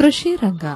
ಕೃಷಿ ರಂಗ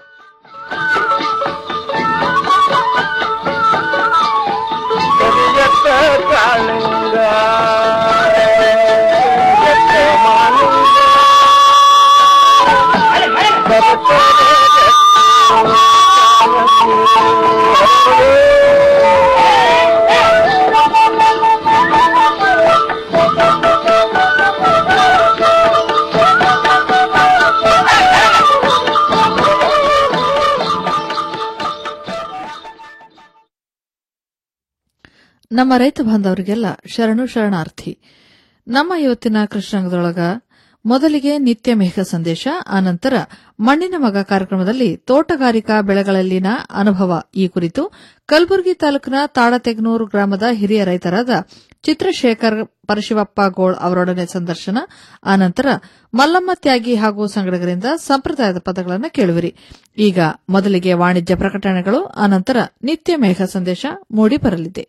ನಮ್ಮ ರೈತ ಬಾಂಧವರಿಗೆಲ್ಲ ಶರಣು ಶರಣಾರ್ಥಿ ನಮ್ಮ ಇವತ್ತಿನ ಕೃಷ್ಣಾಂಗದೊಳಗ ಮೊದಲಿಗೆ ನಿತ್ಯ ಮೇಘ ಸಂದೇಶ ಆನಂತರ ಮಣ್ಣಿನ ಮಗ ಕಾರ್ಯಕ್ರಮದಲ್ಲಿ ತೋಟಗಾರಿಕಾ ಬೆಳೆಗಳಲ್ಲಿನ ಅನುಭವ ಈ ಕುರಿತು ಕಲಬುರಗಿ ತಾಲೂಕಿನ ತಾಡತೆಗ್ನೂರು ಗ್ರಾಮದ ಹಿರಿಯ ರೈತರಾದ ಚಿತ್ರಶೇಖರ್ ಪರಶಿವಪ್ಪ ಗೋಳ್ ಅವರೊಡನೆ ಸಂದರ್ಶನ ಆನಂತರ ಮಲ್ಲಮ್ಮ ತ್ಯಾಗಿ ಹಾಗೂ ಸಂಗಡಗರಿಂದ ಸಂಪ್ರದಾಯದ ಪದಗಳನ್ನು ಕೇಳುವಿರಿ ಈಗ ಮೊದಲಿಗೆ ವಾಣಿಜ್ಯ ಪ್ರಕಟಣೆಗಳು ಆನಂತರ ನಿತ್ಯ ಮೇಘ ಸಂದೇಶ ಮೂಡಿ ಬರಲಿದೆ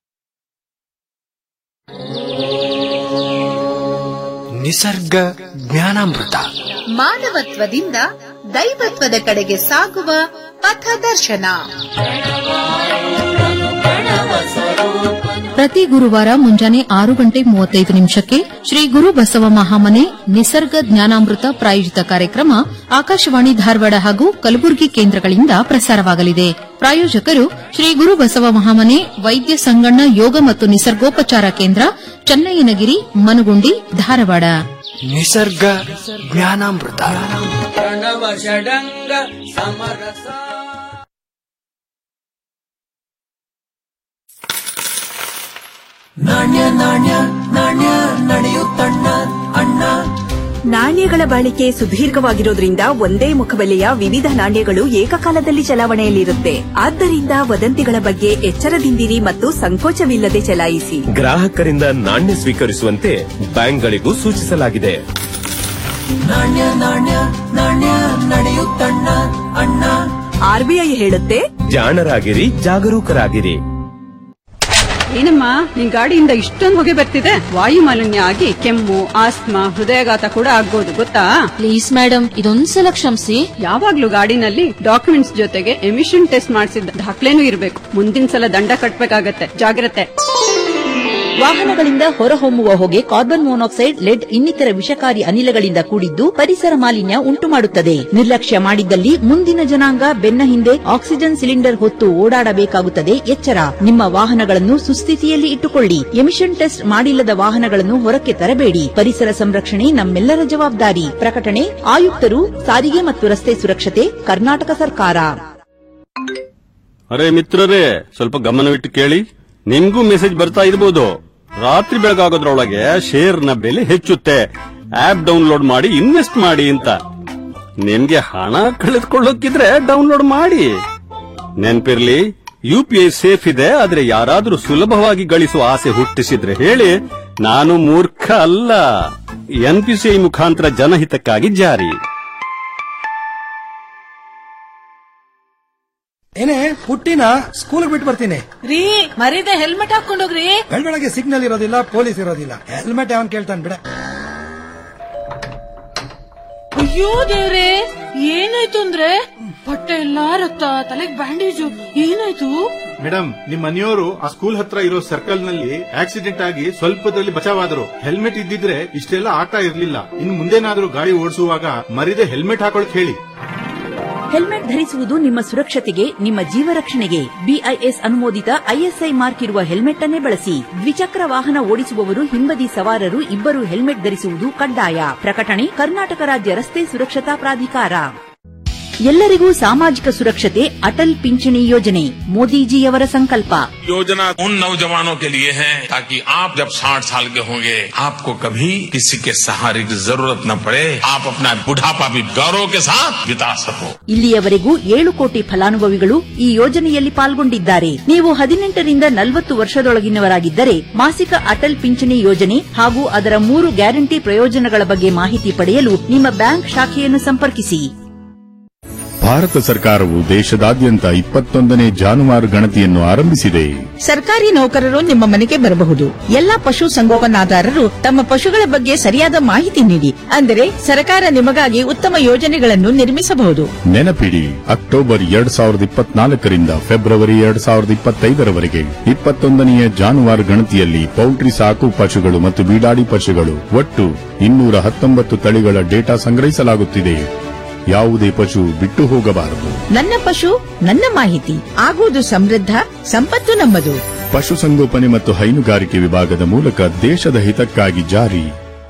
ನಿಸರ್ಗ ಜ್ಞಾನಾಮೃತ ಮಾನವತ್ವದಿಂದ ದೈವತ್ವದ ಕಡೆಗೆ ಸಾಗುವ ಪಥದರ್ಶನ ಪ್ರತಿ ಗುರುವಾರ ಮುಂಜಾನೆ ಆರು ಗಂಟೆ ಮೂವತ್ತೈದು ನಿಮಿಷಕ್ಕೆ ಶ್ರೀ ಗುರು ಬಸವ ಮಹಾಮನೆ ನಿಸರ್ಗ ಜ್ಞಾನಾಮೃತ ಪ್ರಾಯೋಜಿತ ಕಾರ್ಯಕ್ರಮ ಆಕಾಶವಾಣಿ ಧಾರವಾಡ ಹಾಗೂ ಕಲಬುರಗಿ ಕೇಂದ್ರಗಳಿಂದ ಪ್ರಸಾರವಾಗಲಿದೆ ಪ್ರಾಯೋಜಕರು ಶ್ರೀ ಗುರು ಬಸವ ಮಹಾಮನೆ ವೈದ್ಯ ಸಂಗಣ್ಣ ಯೋಗ ಮತ್ತು ನಿಸರ್ಗೋಪಚಾರ ಕೇಂದ್ರ ಚನ್ನಯ್ಯನಗಿರಿ ಮನುಗುಂಡಿ ಧಾರವಾಡ ನಿಸರ್ಗ ಜ್ಞಾನಾಮೃತ ಪ್ರಣವ ಷಡಂಗ ಸಮರಸ ನಾಣ್ಯ ನಾಣ್ಯ ನಾಣ್ಯ ನಡೆಯುತ್ತಣ್ಣ ಅಣ್ಣ ನಾಣ್ಯಗಳ ಬಾಳಿಕೆ ಸುದೀರ್ಘವಾಗಿರೋದ್ರಿಂದ ಒಂದೇ ಮುಖಬೆಲೆಯ ವಿವಿಧ ನಾಣ್ಯಗಳು ಏಕಕಾಲದಲ್ಲಿ ಚಲಾವಣೆಯಲ್ಲಿರುತ್ತೆ ಆದ್ದರಿಂದ ವದಂತಿಗಳ ಬಗ್ಗೆ ಎಚ್ಚರದಿಂದಿರಿ ಮತ್ತು ಸಂಕೋಚವಿಲ್ಲದೆ ಚಲಾಯಿಸಿ ಗ್ರಾಹಕರಿಂದ ನಾಣ್ಯ ಸ್ವೀಕರಿಸುವಂತೆ ಬ್ಯಾಂಕ್ಗಳಿಗೂ ಸೂಚಿಸಲಾಗಿದೆ ನಾಣ್ಯ ನಾಣ್ಯ ನಾಣ್ಯ ನಡೆಯುತ್ತಣ್ಣ ಅಣ್ಣ ಆರ್ಬಿಐ ಹೇಳುತ್ತೆ ಜಾಣರಾಗಿರಿ ಜಾಗರೂಕರಾಗಿರಿ ಏನಮ್ಮ ನಿನ್ ಗಾಡಿಯಿಂದ ಇಷ್ಟೊಂದು ಹೊಗೆ ಬರ್ತಿದೆ ವಾಯು ಮಾಲಿನ್ಯ ಆಗಿ ಕೆಮ್ಮು ಆಸ್ತಮಾ ಹೃದಯಾಘಾತ ಕೂಡ ಆಗ್ಬೋದು ಗೊತ್ತಾ ಪ್ಲೀಸ್ ಮೇಡಮ್ ಇದೊಂದ್ಸಲ ಕ್ಷಮಿಸಿ ಯಾವಾಗ್ಲೂ ಗಾಡಿನಲ್ಲಿ ಡಾಕ್ಯುಮೆಂಟ್ಸ್ ಜೊತೆಗೆ ಎಮಿಷನ್ ಟೆಸ್ಟ್ ಮಾಡಿಸಿದ ದಾಖಲೆನೂ ಇರಬೇಕು ಮುಂದಿನ ಸಲ ದಂಡ ಕಟ್ಬೇಕಾಗತ್ತೆ ಜಾಗ್ರತೆ ವಾಹನಗಳಿಂದ ಹೊರಹೊಮ್ಮುವ ಹೊಗೆ ಕಾರ್ಬನ್ ಮೊನಾಕ್ಸೈಡ್ ಲೆಡ್ ಇನ್ನಿತರ ವಿಷಕಾರಿ ಅನಿಲಗಳಿಂದ ಕೂಡಿದ್ದು ಪರಿಸರ ಮಾಲಿನ್ಯ ಉಂಟುಮಾಡುತ್ತದೆ ನಿರ್ಲಕ್ಷ್ಯ ಮಾಡಿದ್ದಲ್ಲಿ ಮುಂದಿನ ಜನಾಂಗ ಬೆನ್ನ ಹಿಂದೆ ಆಕ್ಸಿಜನ್ ಸಿಲಿಂಡರ್ ಹೊತ್ತು ಓಡಾಡಬೇಕಾಗುತ್ತದೆ ಎಚ್ಚರ ನಿಮ್ಮ ವಾಹನಗಳನ್ನು ಸುಸ್ಥಿತಿಯಲ್ಲಿ ಇಟ್ಟುಕೊಳ್ಳಿ ಎಮಿಷನ್ ಟೆಸ್ಟ್ ಮಾಡಿಲ್ಲದ ವಾಹನಗಳನ್ನು ಹೊರಕ್ಕೆ ತರಬೇಡಿ ಪರಿಸರ ಸಂರಕ್ಷಣೆ ನಮ್ಮೆಲ್ಲರ ಜವಾಬ್ದಾರಿ ಪ್ರಕಟಣೆ ಆಯುಕ್ತರು ಸಾರಿಗೆ ಮತ್ತು ರಸ್ತೆ ಸುರಕ್ಷತೆ ಕರ್ನಾಟಕ ಸರ್ಕಾರ ಅರೆ ಮಿತ್ರರೇ ಸ್ವಲ್ಪ ಗಮನವಿಟ್ಟು ಕೇಳಿ ನಿಮ್ಗೂ ಮೆಸೇಜ್ ಬರ್ತಾ ಇರಬಹುದು ರಾತ್ರಿ ಬೆಳಗಾಗೋದ್ರೊಳಗೆ ಶೇರ್ನ ಬೆಲೆ ಹೆಚ್ಚುತ್ತೆ ಆಪ್ ಡೌನ್ಲೋಡ್ ಮಾಡಿ ಇನ್ವೆಸ್ಟ್ ಮಾಡಿ ಅಂತ ನಿಮ್ಗೆ ಹಣ ಕಳೆದುಕೊಳ್ಳೋಕಿದ್ರೆ ಡೌನ್ಲೋಡ್ ಮಾಡಿ ನೆನ್ಪಿರ್ಲಿ ಯುಪಿಐ ಸೇಫ್ ಇದೆ ಆದ್ರೆ ಯಾರಾದ್ರೂ ಸುಲಭವಾಗಿ ಗಳಿಸುವ ಆಸೆ ಹುಟ್ಟಿಸಿದ್ರೆ ಹೇಳಿ ನಾನು ಮೂರ್ಖ ಅಲ್ಲ ಎನ್ಪಿಸಿಐ ಮುಖಾಂತರ ಜನಹಿತಕ್ಕಾಗಿ ಜಾರಿ ಏನೇ ಪುಟ್ಟಿನ ಸ್ಕೂಲ್ ಬಿಟ್ಟು ಬರ್ತೀನಿ ರೀ ಮರೀದೆ ಹೆಲ್ಮೆಟ್ ಹಾಕೊಂಡೋಗ್ರಿ ಬೆಳಗ್ಗೆ ಸಿಗ್ನಲ್ ಇರೋದಿಲ್ಲ ಪೊಲೀಸ್ ಇರೋದಿಲ್ಲ ಹೆಲ್ಮೆಟ್ ಯಾವನ್ ಕೇಳ್ತಾನೆ ಬಿಡ ಅಯ್ಯೋ ದೇವ್ರೆ ಏನಾಯ್ತು ಅಂದ್ರೆ ಬಟ್ಟೆ ಎಲ್ಲಾ ರಕ್ತ ತಲೆಗ್ ಬ್ಯಾಂಡೇಜು ಏನಾಯ್ತು ಮೇಡಮ್ ನಿಮ್ ಮನೆಯವರು ಆ ಸ್ಕೂಲ್ ಹತ್ರ ಇರೋ ಸರ್ಕಲ್ ನಲ್ಲಿ ಆಕ್ಸಿಡೆಂಟ್ ಆಗಿ ಸ್ವಲ್ಪದಲ್ಲಿ ಬಚಾವಾದ್ರು ಹೆಲ್ಮೆಟ್ ಇದ್ದಿದ್ರೆ ಇಷ್ಟೆಲ್ಲ ಆಗ್ತಾ ಇರ್ಲಿಲ್ಲ ಇನ್ ಮುಂದೇನಾದ್ರೂ ಗಾಡಿ ಓಡಿಸುವಾಗ ಮರಿದೆ ಹೆಲ್ಮೆಟ್ ಹಾಕೊಳಕ್ ಹೇಳಿ ಹೆಲ್ಮೆಟ್ ಧರಿಸುವುದು ನಿಮ್ಮ ಸುರಕ್ಷತೆಗೆ ನಿಮ್ಮ ಜೀವ ರಕ್ಷಣೆಗೆ ಬಿಐಎಸ್ ಅನುಮೋದಿತ ಐಎಸ್ಐ ಮಾರ್ಕ್ ಇರುವ ಹೆಲ್ಮೆಟ್ ಅನ್ನೇ ಬಳಸಿ ದ್ವಿಚಕ್ರ ವಾಹನ ಓಡಿಸುವವರು ಹಿಂಬದಿ ಸವಾರರು ಇಬ್ಬರು ಹೆಲ್ಮೆಟ್ ಧರಿಸುವುದು ಕಡ್ಡಾಯ ಪ್ರಕಟಣೆ ಕರ್ನಾಟಕ ರಾಜ್ಯ ರಸ್ತೆ ಸುರಕ್ಷತಾ ಪ್ರಾಧಿಕಾರ ಎಲ್ಲರಿಗೂ ಸಾಮಾಜಿಕ ಸುರಕ್ಷತೆ ಅಟಲ್ ಪಿಂಚಣಿ ಯೋಜನೆ ಮೋದಿಜಿಯವರ ಸಂಕಲ್ಪ योजना उन नौजवानों के लिए है ताकि आप जब 60 साल के होंगे आपको कभी किसी के सहारे की जरूरत न पड़े आप अपना बुढ़ापा भी गौरव के साथ बिता सको ಇಲ್ಲಿಯವರೆಗೂ ಏಳು ಕೋಟಿ ಫಲಾನುಭವಿಗಳು ಈ ಯೋಜನೆಯಲ್ಲಿ ಪಾಲ್ಗೊಂಡಿದ್ದಾರೆ ನೀವು ಹದಿನೆಂಟರಿಂದ ನಲವತ್ತು ವರ್ಷದೊಳಗಿನವರಾಗಿದ್ದರೆ ಮಾಸಿಕ ಅಟಲ್ ಪಿಂಚಣಿ ಯೋಜನೆ ಹಾಗೂ ಅದರ ಮೂರು ಗ್ಯಾರಂಟಿ ಪ್ರಯೋಜನಗಳ ಬಗ್ಗೆ ಮಾಹಿತಿ ಪಡೆಯಲು ನಿಮ್ಮ ಬ್ಯಾಂಕ್ ಶಾಖೆಯನ್ನು ಸಂಪರ್ಕಿಸಿ ಭಾರತ ಸರ್ಕಾರವು ದೇಶದಾದ್ಯಂತ ಇಪ್ಪತ್ತೊಂದನೇ ಜಾನುವಾರು ಗಣತಿಯನ್ನು ಆರಂಭಿಸಿದೆ ಸರ್ಕಾರಿ ನೌಕರರು ನಿಮ್ಮ ಮನೆಗೆ ಬರಬಹುದು ಎಲ್ಲಾ ಪಶು ಸಂಗೋಪನಾದಾರರು ತಮ್ಮ ಪಶುಗಳ ಬಗ್ಗೆ ಸರಿಯಾದ ಮಾಹಿತಿ ನೀಡಿ ಅಂದರೆ ಸರ್ಕಾರ ನಿಮಗಾಗಿ ಉತ್ತಮ ಯೋಜನೆಗಳನ್ನು ನಿರ್ಮಿಸಬಹುದು ನೆನಪಿಡಿ ಅಕ್ಟೋಬರ್ ಎರಡ್ ಸಾವಿರದ ಇಪ್ಪತ್ನಾಲ್ಕರಿಂದ ಫೆಬ್ರವರಿ ಎರಡ್ ಸಾವಿರದ ಇಪ್ಪತ್ತೈದರವರೆಗೆ ಇಪ್ಪತ್ತೊಂದನೆಯ ಜಾನುವಾರು ಗಣತಿಯಲ್ಲಿ ಪೌಲ್ಟ್ರಿ ಸಾಕು ಪಶುಗಳು ಮತ್ತು ಬೀಡಾಡಿ ಪಶುಗಳು ಒಟ್ಟು ಇನ್ನೂರ ಹತ್ತೊಂಬತ್ತು ತಳಿಗಳ ಡೇಟಾ ಸಂಗ್ರಹಿಸಲಾಗುತ್ತಿದೆ ಯಾವುದೇ ಪಶು ಬಿಟ್ಟು ಹೋಗಬಾರದು ನನ್ನ ಪಶು ನನ್ನ ಮಾಹಿತಿ ಆಗುವುದು ಸಮೃದ್ಧ ಸಂಪತ್ತು ನಮ್ಮದು ಪಶುಸಂಗೋಪನೆ ಮತ್ತು ಹೈನುಗಾರಿಕೆ ವಿಭಾಗದ ಮೂಲಕ ದೇಶದ ಹಿತಕ್ಕಾಗಿ ಜಾರಿ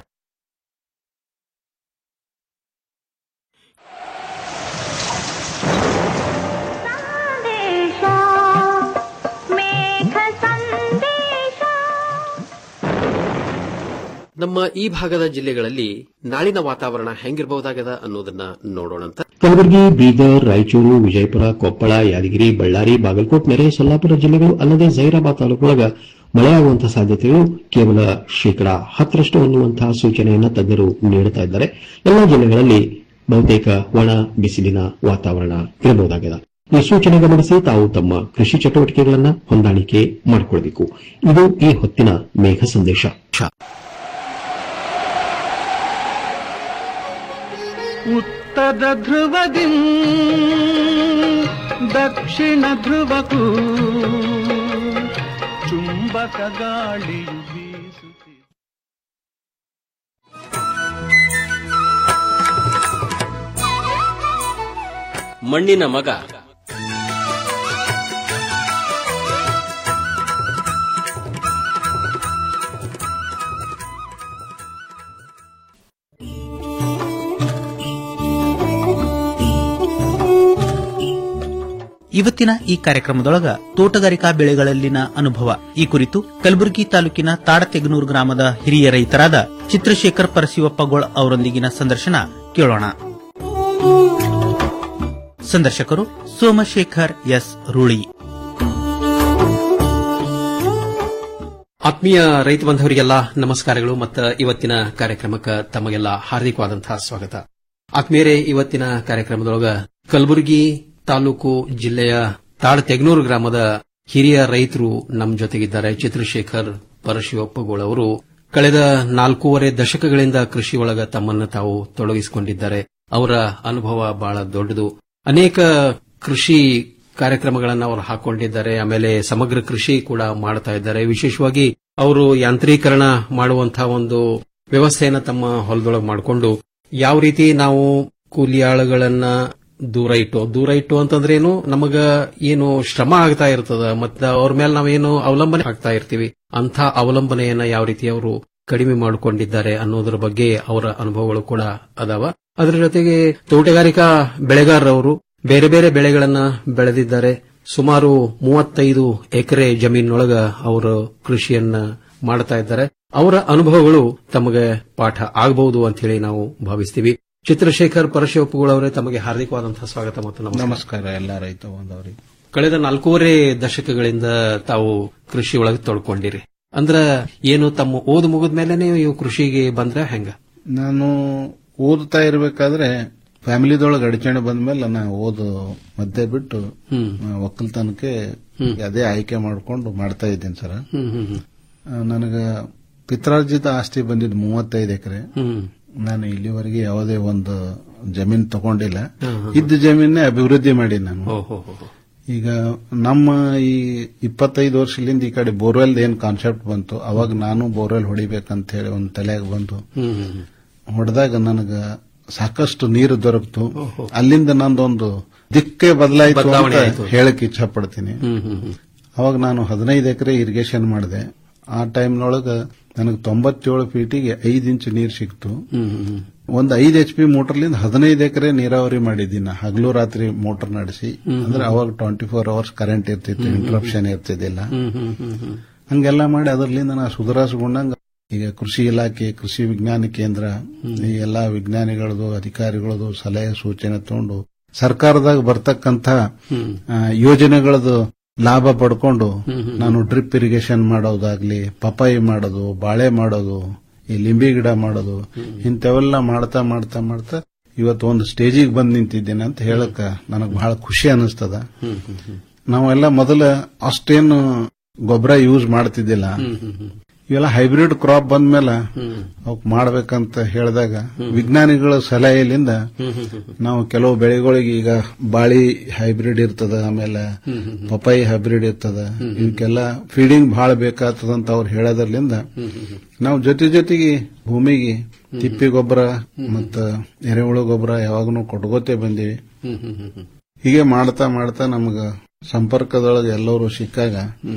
ನಮ್ಮ ಈ ಭಾಗದ ಜಿಲ್ಲೆಗಳಲ್ಲಿ ನಾಳಿನ ವಾತಾವರಣ ಹೆಂಗಿರಬಹುದಾಗದ ಅನ್ನೋದನ್ನ ನೋಡೋಣಂತ ಕಲಬುರಗಿ ಬೀದರ್ ರಾಯಚೂರು ವಿಜಯಪುರ ಕೊಪ್ಪಳ ಯಾದಗಿರಿ ಬಳ್ಳಾರಿ ಬಾಗಲಕೋಟ್ ನೆರೆ ಸೊಲ್ಲಾಪುರ ಜಿಲ್ಲೆಗಳು ಅಲ್ಲದೆ ಜೈರಾಬಾದ್ ತಾಲೂಕೊಳಗ ಮಳೆಯಾಗುವಂತಹ ಸಾಧ್ಯತೆಗಳು ಕೇವಲ ಶೇಕಡಾ ಹತ್ತರಷ್ಟು ಅನ್ನುವಂತಹ ಸೂಚನೆಯನ್ನು ತಜ್ಞರು ನೀಡುತ್ತಾ ಇದ್ದಾರೆ ಎಲ್ಲಾ ಜಿಲ್ಲೆಗಳಲ್ಲಿ ಬಹುತೇಕ ಒಣ ಬಿಸಿಲಿನ ವಾತಾವರಣ ಇರಬಹುದಾಗಿದೆ ಈ ಸೂಚನೆ ಗಮನಿಸಿ ತಾವು ತಮ್ಮ ಕೃಷಿ ಚಟುವಟಿಕೆಗಳನ್ನು ಹೊಂದಾಣಿಕೆ ಮಾಡಿಕೊಳ್ಳಬೇಕು ಇದು ಈ ಹೊತ್ತಿನ ಮೇಘ ಸಂದೇಶ ಉತ್ತರ ಧ್ರುವದಿ ದಕ್ಷಿಣ ಧ್ರುವಕ್ಕೂ ಚುಂಬಕ ಗಾಳಿಯು ಬೀಸುತ್ತಿದೆ ಮಣ್ಣಿನ ಮಗ ಇವತ್ತಿನ ಈ ಕಾರ್ಯಕ್ರಮದೊಳಗ ತೋಟಗಾರಿಕಾ ಬೆಳೆಗಳಲ್ಲಿನ ಅನುಭವ ಈ ಕುರಿತು ಕಲಬುರಗಿ ತಾಲೂಕಿನ ತಾಡತೆಗನೂರು ಗ್ರಾಮದ ಹಿರಿಯ ರೈತರಾದ ಚಿತ್ರಶೇಖರ್ ಪರಶಿವಪ್ಪಗೋಳ್ ಅವರೊಂದಿಗಿನ ಸಂದರ್ಶನ ಕೇಳೋಣ ಸಂದರ್ಶಕರು ಸೋಮಶೇಖರ್ ಎಸ್ ರೂಳಿ ಆತ್ಮೀಯ ರೈತ ಬಂಧವರಿಗೆಲ್ಲ ನಮಸ್ಕಾರಗಳು ಮತ್ತು ಇವತ್ತಿನ ಕಾರ್ಯಕ್ರಮಕ್ಕೆ ತಮಗೆಲ್ಲ ಹಾರ್ದಿಕವಾದಂತಹ ಸ್ವಾಗತ ಆತ್ಮೀಯರೇ ಇವತ್ತಿನ ಕಾರ್ಯಕ್ರಮದೊಳಗ ಕಲಬುರಗಿ ತಾಲೂಕು ಜಿಲ್ಲೆಯ ತಾಳತೆಗ್ನೂರು ಗ್ರಾಮದ ಹಿರಿಯ ರೈತರು ನಮ್ಮ ಜೊತೆಗಿದ್ದಾರೆ ಚಿತ್ರಶೇಖರ್ ಪರಶಿವಪ್ಪಗೋಳ್ ಅವರು ಕಳೆದ ನಾಲ್ಕೂವರೆ ದಶಕಗಳಿಂದ ಕೃಷಿ ಒಳಗ ತಮ್ಮನ್ನು ತಾವು ತೊಡಗಿಸಿಕೊಂಡಿದ್ದಾರೆ ಅವರ ಅನುಭವ ಬಹಳ ದೊಡ್ಡದು ಅನೇಕ ಕೃಷಿ ಕಾರ್ಯಕ್ರಮಗಳನ್ನು ಅವರು ಹಾಕೊಂಡಿದ್ದಾರೆ ಆಮೇಲೆ ಸಮಗ್ರ ಕೃಷಿ ಕೂಡ ಮಾಡ್ತಾ ಇದ್ದಾರೆ ವಿಶೇಷವಾಗಿ ಅವರು ಯಾಂತ್ರೀಕರಣ ಮಾಡುವಂತಹ ಒಂದು ವ್ಯವಸ್ಥೆಯನ್ನ ತಮ್ಮ ಹೊಲದೊಳಗೆ ಮಾಡಿಕೊಂಡು ಯಾವ ರೀತಿ ನಾವು ಕೂಲಿಯಾಳುಗಳನ್ನ ದೂರ ಇಟ್ಟು ದೂರ ಇಟ್ಟು ಅಂತಂದ್ರೇನು ನಮಗ ಏನು ಶ್ರಮ ಆಗ್ತಾ ಇರ್ತದ ಮತ್ತೆ ಅವ್ರ ಮೇಲೆ ನಾವೇನು ಅವಲಂಬನೆ ಆಗ್ತಾ ಇರ್ತೀವಿ ಅಂತ ಅವಲಂಬನೆಯನ್ನ ಯಾವ ರೀತಿ ಅವರು ಕಡಿಮೆ ಮಾಡಿಕೊಂಡಿದ್ದಾರೆ ಅನ್ನೋದ್ರ ಬಗ್ಗೆ ಅವರ ಅನುಭವಗಳು ಕೂಡ ಅದಾವ ಅದರ ಜೊತೆಗೆ ತೋಟಗಾರಿಕಾ ಬೆಳೆಗಾರರವರು ಬೇರೆ ಬೇರೆ ಬೆಳೆಗಳನ್ನ ಬೆಳೆದಿದ್ದಾರೆ ಸುಮಾರು ಮೂವತ್ತೈದು ಎಕರೆ ಜಮೀನೊಳಗ ಅವರು ಕೃಷಿಯನ್ನ ಮಾಡ್ತಾ ಇದ್ದಾರೆ ಅವರ ಅನುಭವಗಳು ತಮಗೆ ಪಾಠ ಆಗಬಹುದು ಅಂತ ಹೇಳಿ ನಾವು ಭಾವಿಸ್ತೀವಿ ಚಿತ್ರಶೇಖರ್ ಪರಶಿವಪ್ಪಗಳು ಅವರೇ ತಮಗೆ ಹಾರ್ದಿಕವಾದಂತಹ ಸ್ವಾಗತ ಮತ್ತು ನಮಸ್ಕಾರ. ನಮಸ್ಕಾರ ಎಲ್ಲ ರೈತ ಬಾಂಧವರಿಗೆ ಕಳೆದ ನಾಲ್ಕೂವರೆ ದಶಕಗಳಿಂದ ತಾವು ಕೃಷಿ ಒಳಗೆ ತೊಡ್ಕೊಂಡಿರಿ ಅಂದ್ರ ಏನು ತಮ್ಮ ಓದು ಮುಗಿದ ಮೇಲೆ ನೀವು ಕೃಷಿಗೆ ಬಂದ್ರ ಹೆಂಗ ನಾನು ಓದ್ತಾ ಇರ್ಬೇಕಾದ್ರೆ ಫ್ಯಾಮಿಲಿದೊಳಗೆ ಅಡಚಣೆ ಬಂದ್ಮೇಲೆ ನಾ ಓದು ಮಧ್ಯೆ ಬಿಟ್ಟು ಆ, ಒಕ್ಕಲ್ತನಕ್ಕೆ ಅದೇ ಆಯ್ಕೆ ಮಾಡ್ಕೊಂಡು ಮಾಡ್ತಾ ಇದ್ದೀನಿ ಸರ್ ಹ್ಮ್ ಹ್ಮ್ ಹ್ಮ್ ನನಗ ಪಿತ್ರಾರ್ಜಿತ ಆಸ್ತಿ ಬಂದಿದ್ದು ಮೂವತ್ತೈದು ಎಕರೆ ಹ್ಮ್ ನಾನು ಇಲ್ಲಿವರೆಗೆ ಯಾವುದೇ ಒಂದು ಜಮೀನ್ ತಗೊಂಡಿಲ್ಲ ಹಾ, ಹಾ. ಇದ್ದ ಜಮೀನೇ ಅಭಿವೃದ್ಧಿ ಮಾಡಿ ನಾನು ಹೋ, ಹೋ, ಹೋ, ಹೋ. ಈಗ ನಮ್ಮ ಈ ಇಪ್ಪತ್ತೈದು ವರ್ಷದಿಂದ ಈ ಕಡೆ ಬೋರ್ವೆಲ್ ಏನ್ ಕಾನ್ಸೆಪ್ಟ್ ಬಂತು ಅವಾಗ ನಾನು ಬೋರ್ವೆಲ್ ಹೊಡಿಬೇಕಂತ ಹೇಳಿ ಒಂದು ತಲೆಯಾಗ ಬಂತು ಹ್ಮ್ ಹ್ಮ್ ಹ್ಮ್. ಹೊಡೆದಾಗ ನನಗ ಸಾಕಷ್ಟು ನೀರು ದೊರಕ್ತು ಅಲ್ಲಿಂದ ನಂದೊಂದು ದಿಕ್ಕೇ ಬದಲಾಯಿತು ಬದಲಾವಣೆ ಅಂತ ಆಯ್ತು. ಹೇಳಕ್ ಇಚ್ಛ ಪಡ್ತೀನಿ ಹ್ಮ್ ಹ್ಮ್ ಹ್ಮ್. ಅವಾಗ ನಾನು ಹದಿನೈದು ಎಕರೆ ಇರಿಗೇಷನ್ ಮಾಡಿದೆ ಆ ಟೈಮ್ನೊಳಗ ನನಗೆ ತೊಂಬತ್ತೇಳು ಫೀಟಿಗೆ ಐದು ಇಂಚ್ ನೀರು ಸಿಕ್ತು ಹ್ಮ್ ಹ್ಮ್ ಹ್ಮ್. ಒಂದು ಐದು ಎಚ್ ಪಿ ಮೋಟರ್ಲಿಂದ ಹದಿನೈದು ಎಕರೆ ನೀರಾವರಿ ಮಾಡಿದ್ದೀನಿ ನಾ. ಹಗಲು ರಾತ್ರಿ ಮೋಟರ್ ನಡೆಸಿ ಹ್ಮ್. ಅಂದ್ರೆ ಅವಾಗ ಟ್ವೆಂಟಿ ಫೋರ್ ಅವರ್ಸ್ ಕರೆಂಟ್ ಇರ್ತಿತ್ತು ಹ್ಮ್. ಇಂಟ್ರಪ್ಷನ್ ಇರ್ತಿದ್ದಿಲ್ಲ ಹ್ಮ್ ಹ್ಮ್ ಹ್ಮ್ ಹ್ಮ್. ಹಂಗೆಲ್ಲ ಮಾಡಿ ಅದರ್ಲಿಂದ ನಾ ಸುಧಾರಿಸಿಕೊಂಡಂಗ ಈಗ ಕೃಷಿ ಇಲಾಖೆ ಕೃಷಿ ವಿಜ್ಞಾನ ಕೇಂದ್ರ ಈ ಎಲ್ಲಾ ವಿಜ್ಞಾನಿಗಳದು ಅಧಿಕಾರಿಗಳದು ಸಲಹೆ ಸೂಚನೆ ತಗೊಂಡು ಸರ್ಕಾರದಾಗ ಬರ್ತಕ್ಕಂತ ಹ್ಮ್. ಆ, ಯೋಜನೆಗಳದು ಲಾಭ ಪಡ್ಕೊಂಡು ಹ್ಮ್ ಹ್ಮ್. ನಾನು ಡ್ರಿಪ್ ಇರಿಗೇಷನ್ ಮಾಡೋದಾಗ್ಲಿ ಪಪಾಯಿ ಮಾಡೋದು ಬಾಳೆ ಮಾಡೋದು ಈ ಲಿಂಬಿ ಗಿಡ ಮಾಡೋದು ಇಂಥವೆಲ್ಲ ಮಾಡ್ತಾ ಮಾಡ್ತಾ ಮಾಡ್ತಾ ಇವತ್ತು ಒಂದು ಸ್ಟೇಜಿಗೆ ಬಂದ್ ನಿಂತಿದ್ದೇನೆ ಅಂತ ಹೇಳಕ್ ನನಗ್ ಬಹಳ ಖುಷಿ ಅನಿಸ್ತದ ನಾವೆಲ್ಲ ಮೊದಲ ಅಷ್ಟೇನು ಗೊಬ್ಬರ ಯೂಸ್ ಮಾಡ್ತಿದ್ದಿಲ್ಲ ಇವೆಲ್ಲ ಹೈಬ್ರಿಡ್ ಕ್ರಾಪ್ ಬಂದ್ಮೇಲೆ ಅವಕ್ ಮಾಡ್ಬೇಕಂತ ಹೇಳಿದಾಗ ವಿಜ್ಞಾನಿಗಳ ಸಲಹೆಯಿಂದ ನಾವು ಕೆಲವು ಬೆಳೆಗಳಿಗೆ ಈಗ ಬಾಳಿ ಹೈಬ್ರಿಡ್ ಇರ್ತದ ಆಮೇಲೆ ಪಪಾಯಿ ಹೈಬ್ರಿಡ್ ಇರ್ತದ ಇವಕ್ಕೆಲ್ಲ ಫೀಡಿಂಗ್ ಬಹಳ ಬೇಕಾಗ್ತದಂತ ಅವ್ರು ಹೇಳೋದ್ರಲಿಂದ ನಾವು ಜೊತೆ ಜೊತೆಗೆ ಭೂಮಿಗೆ ತಿಪ್ಪಿ ಗೊಬ್ಬರ ಮತ್ತ ಎರೆಹುಳು ಗೊಬ್ಬರ ಯಾವಾಗನು ಕೊಟ್ಕೋತೇ ಬಂದೀವಿ ಹೀಗೆ ಮಾಡ್ತಾ ಮಾಡ್ತಾ ನಮಗ ಸಂಪರ್ಕದೊಳಗೆ ಎಲ್ಲರೂ ಸಿಕ್ಕಾಗ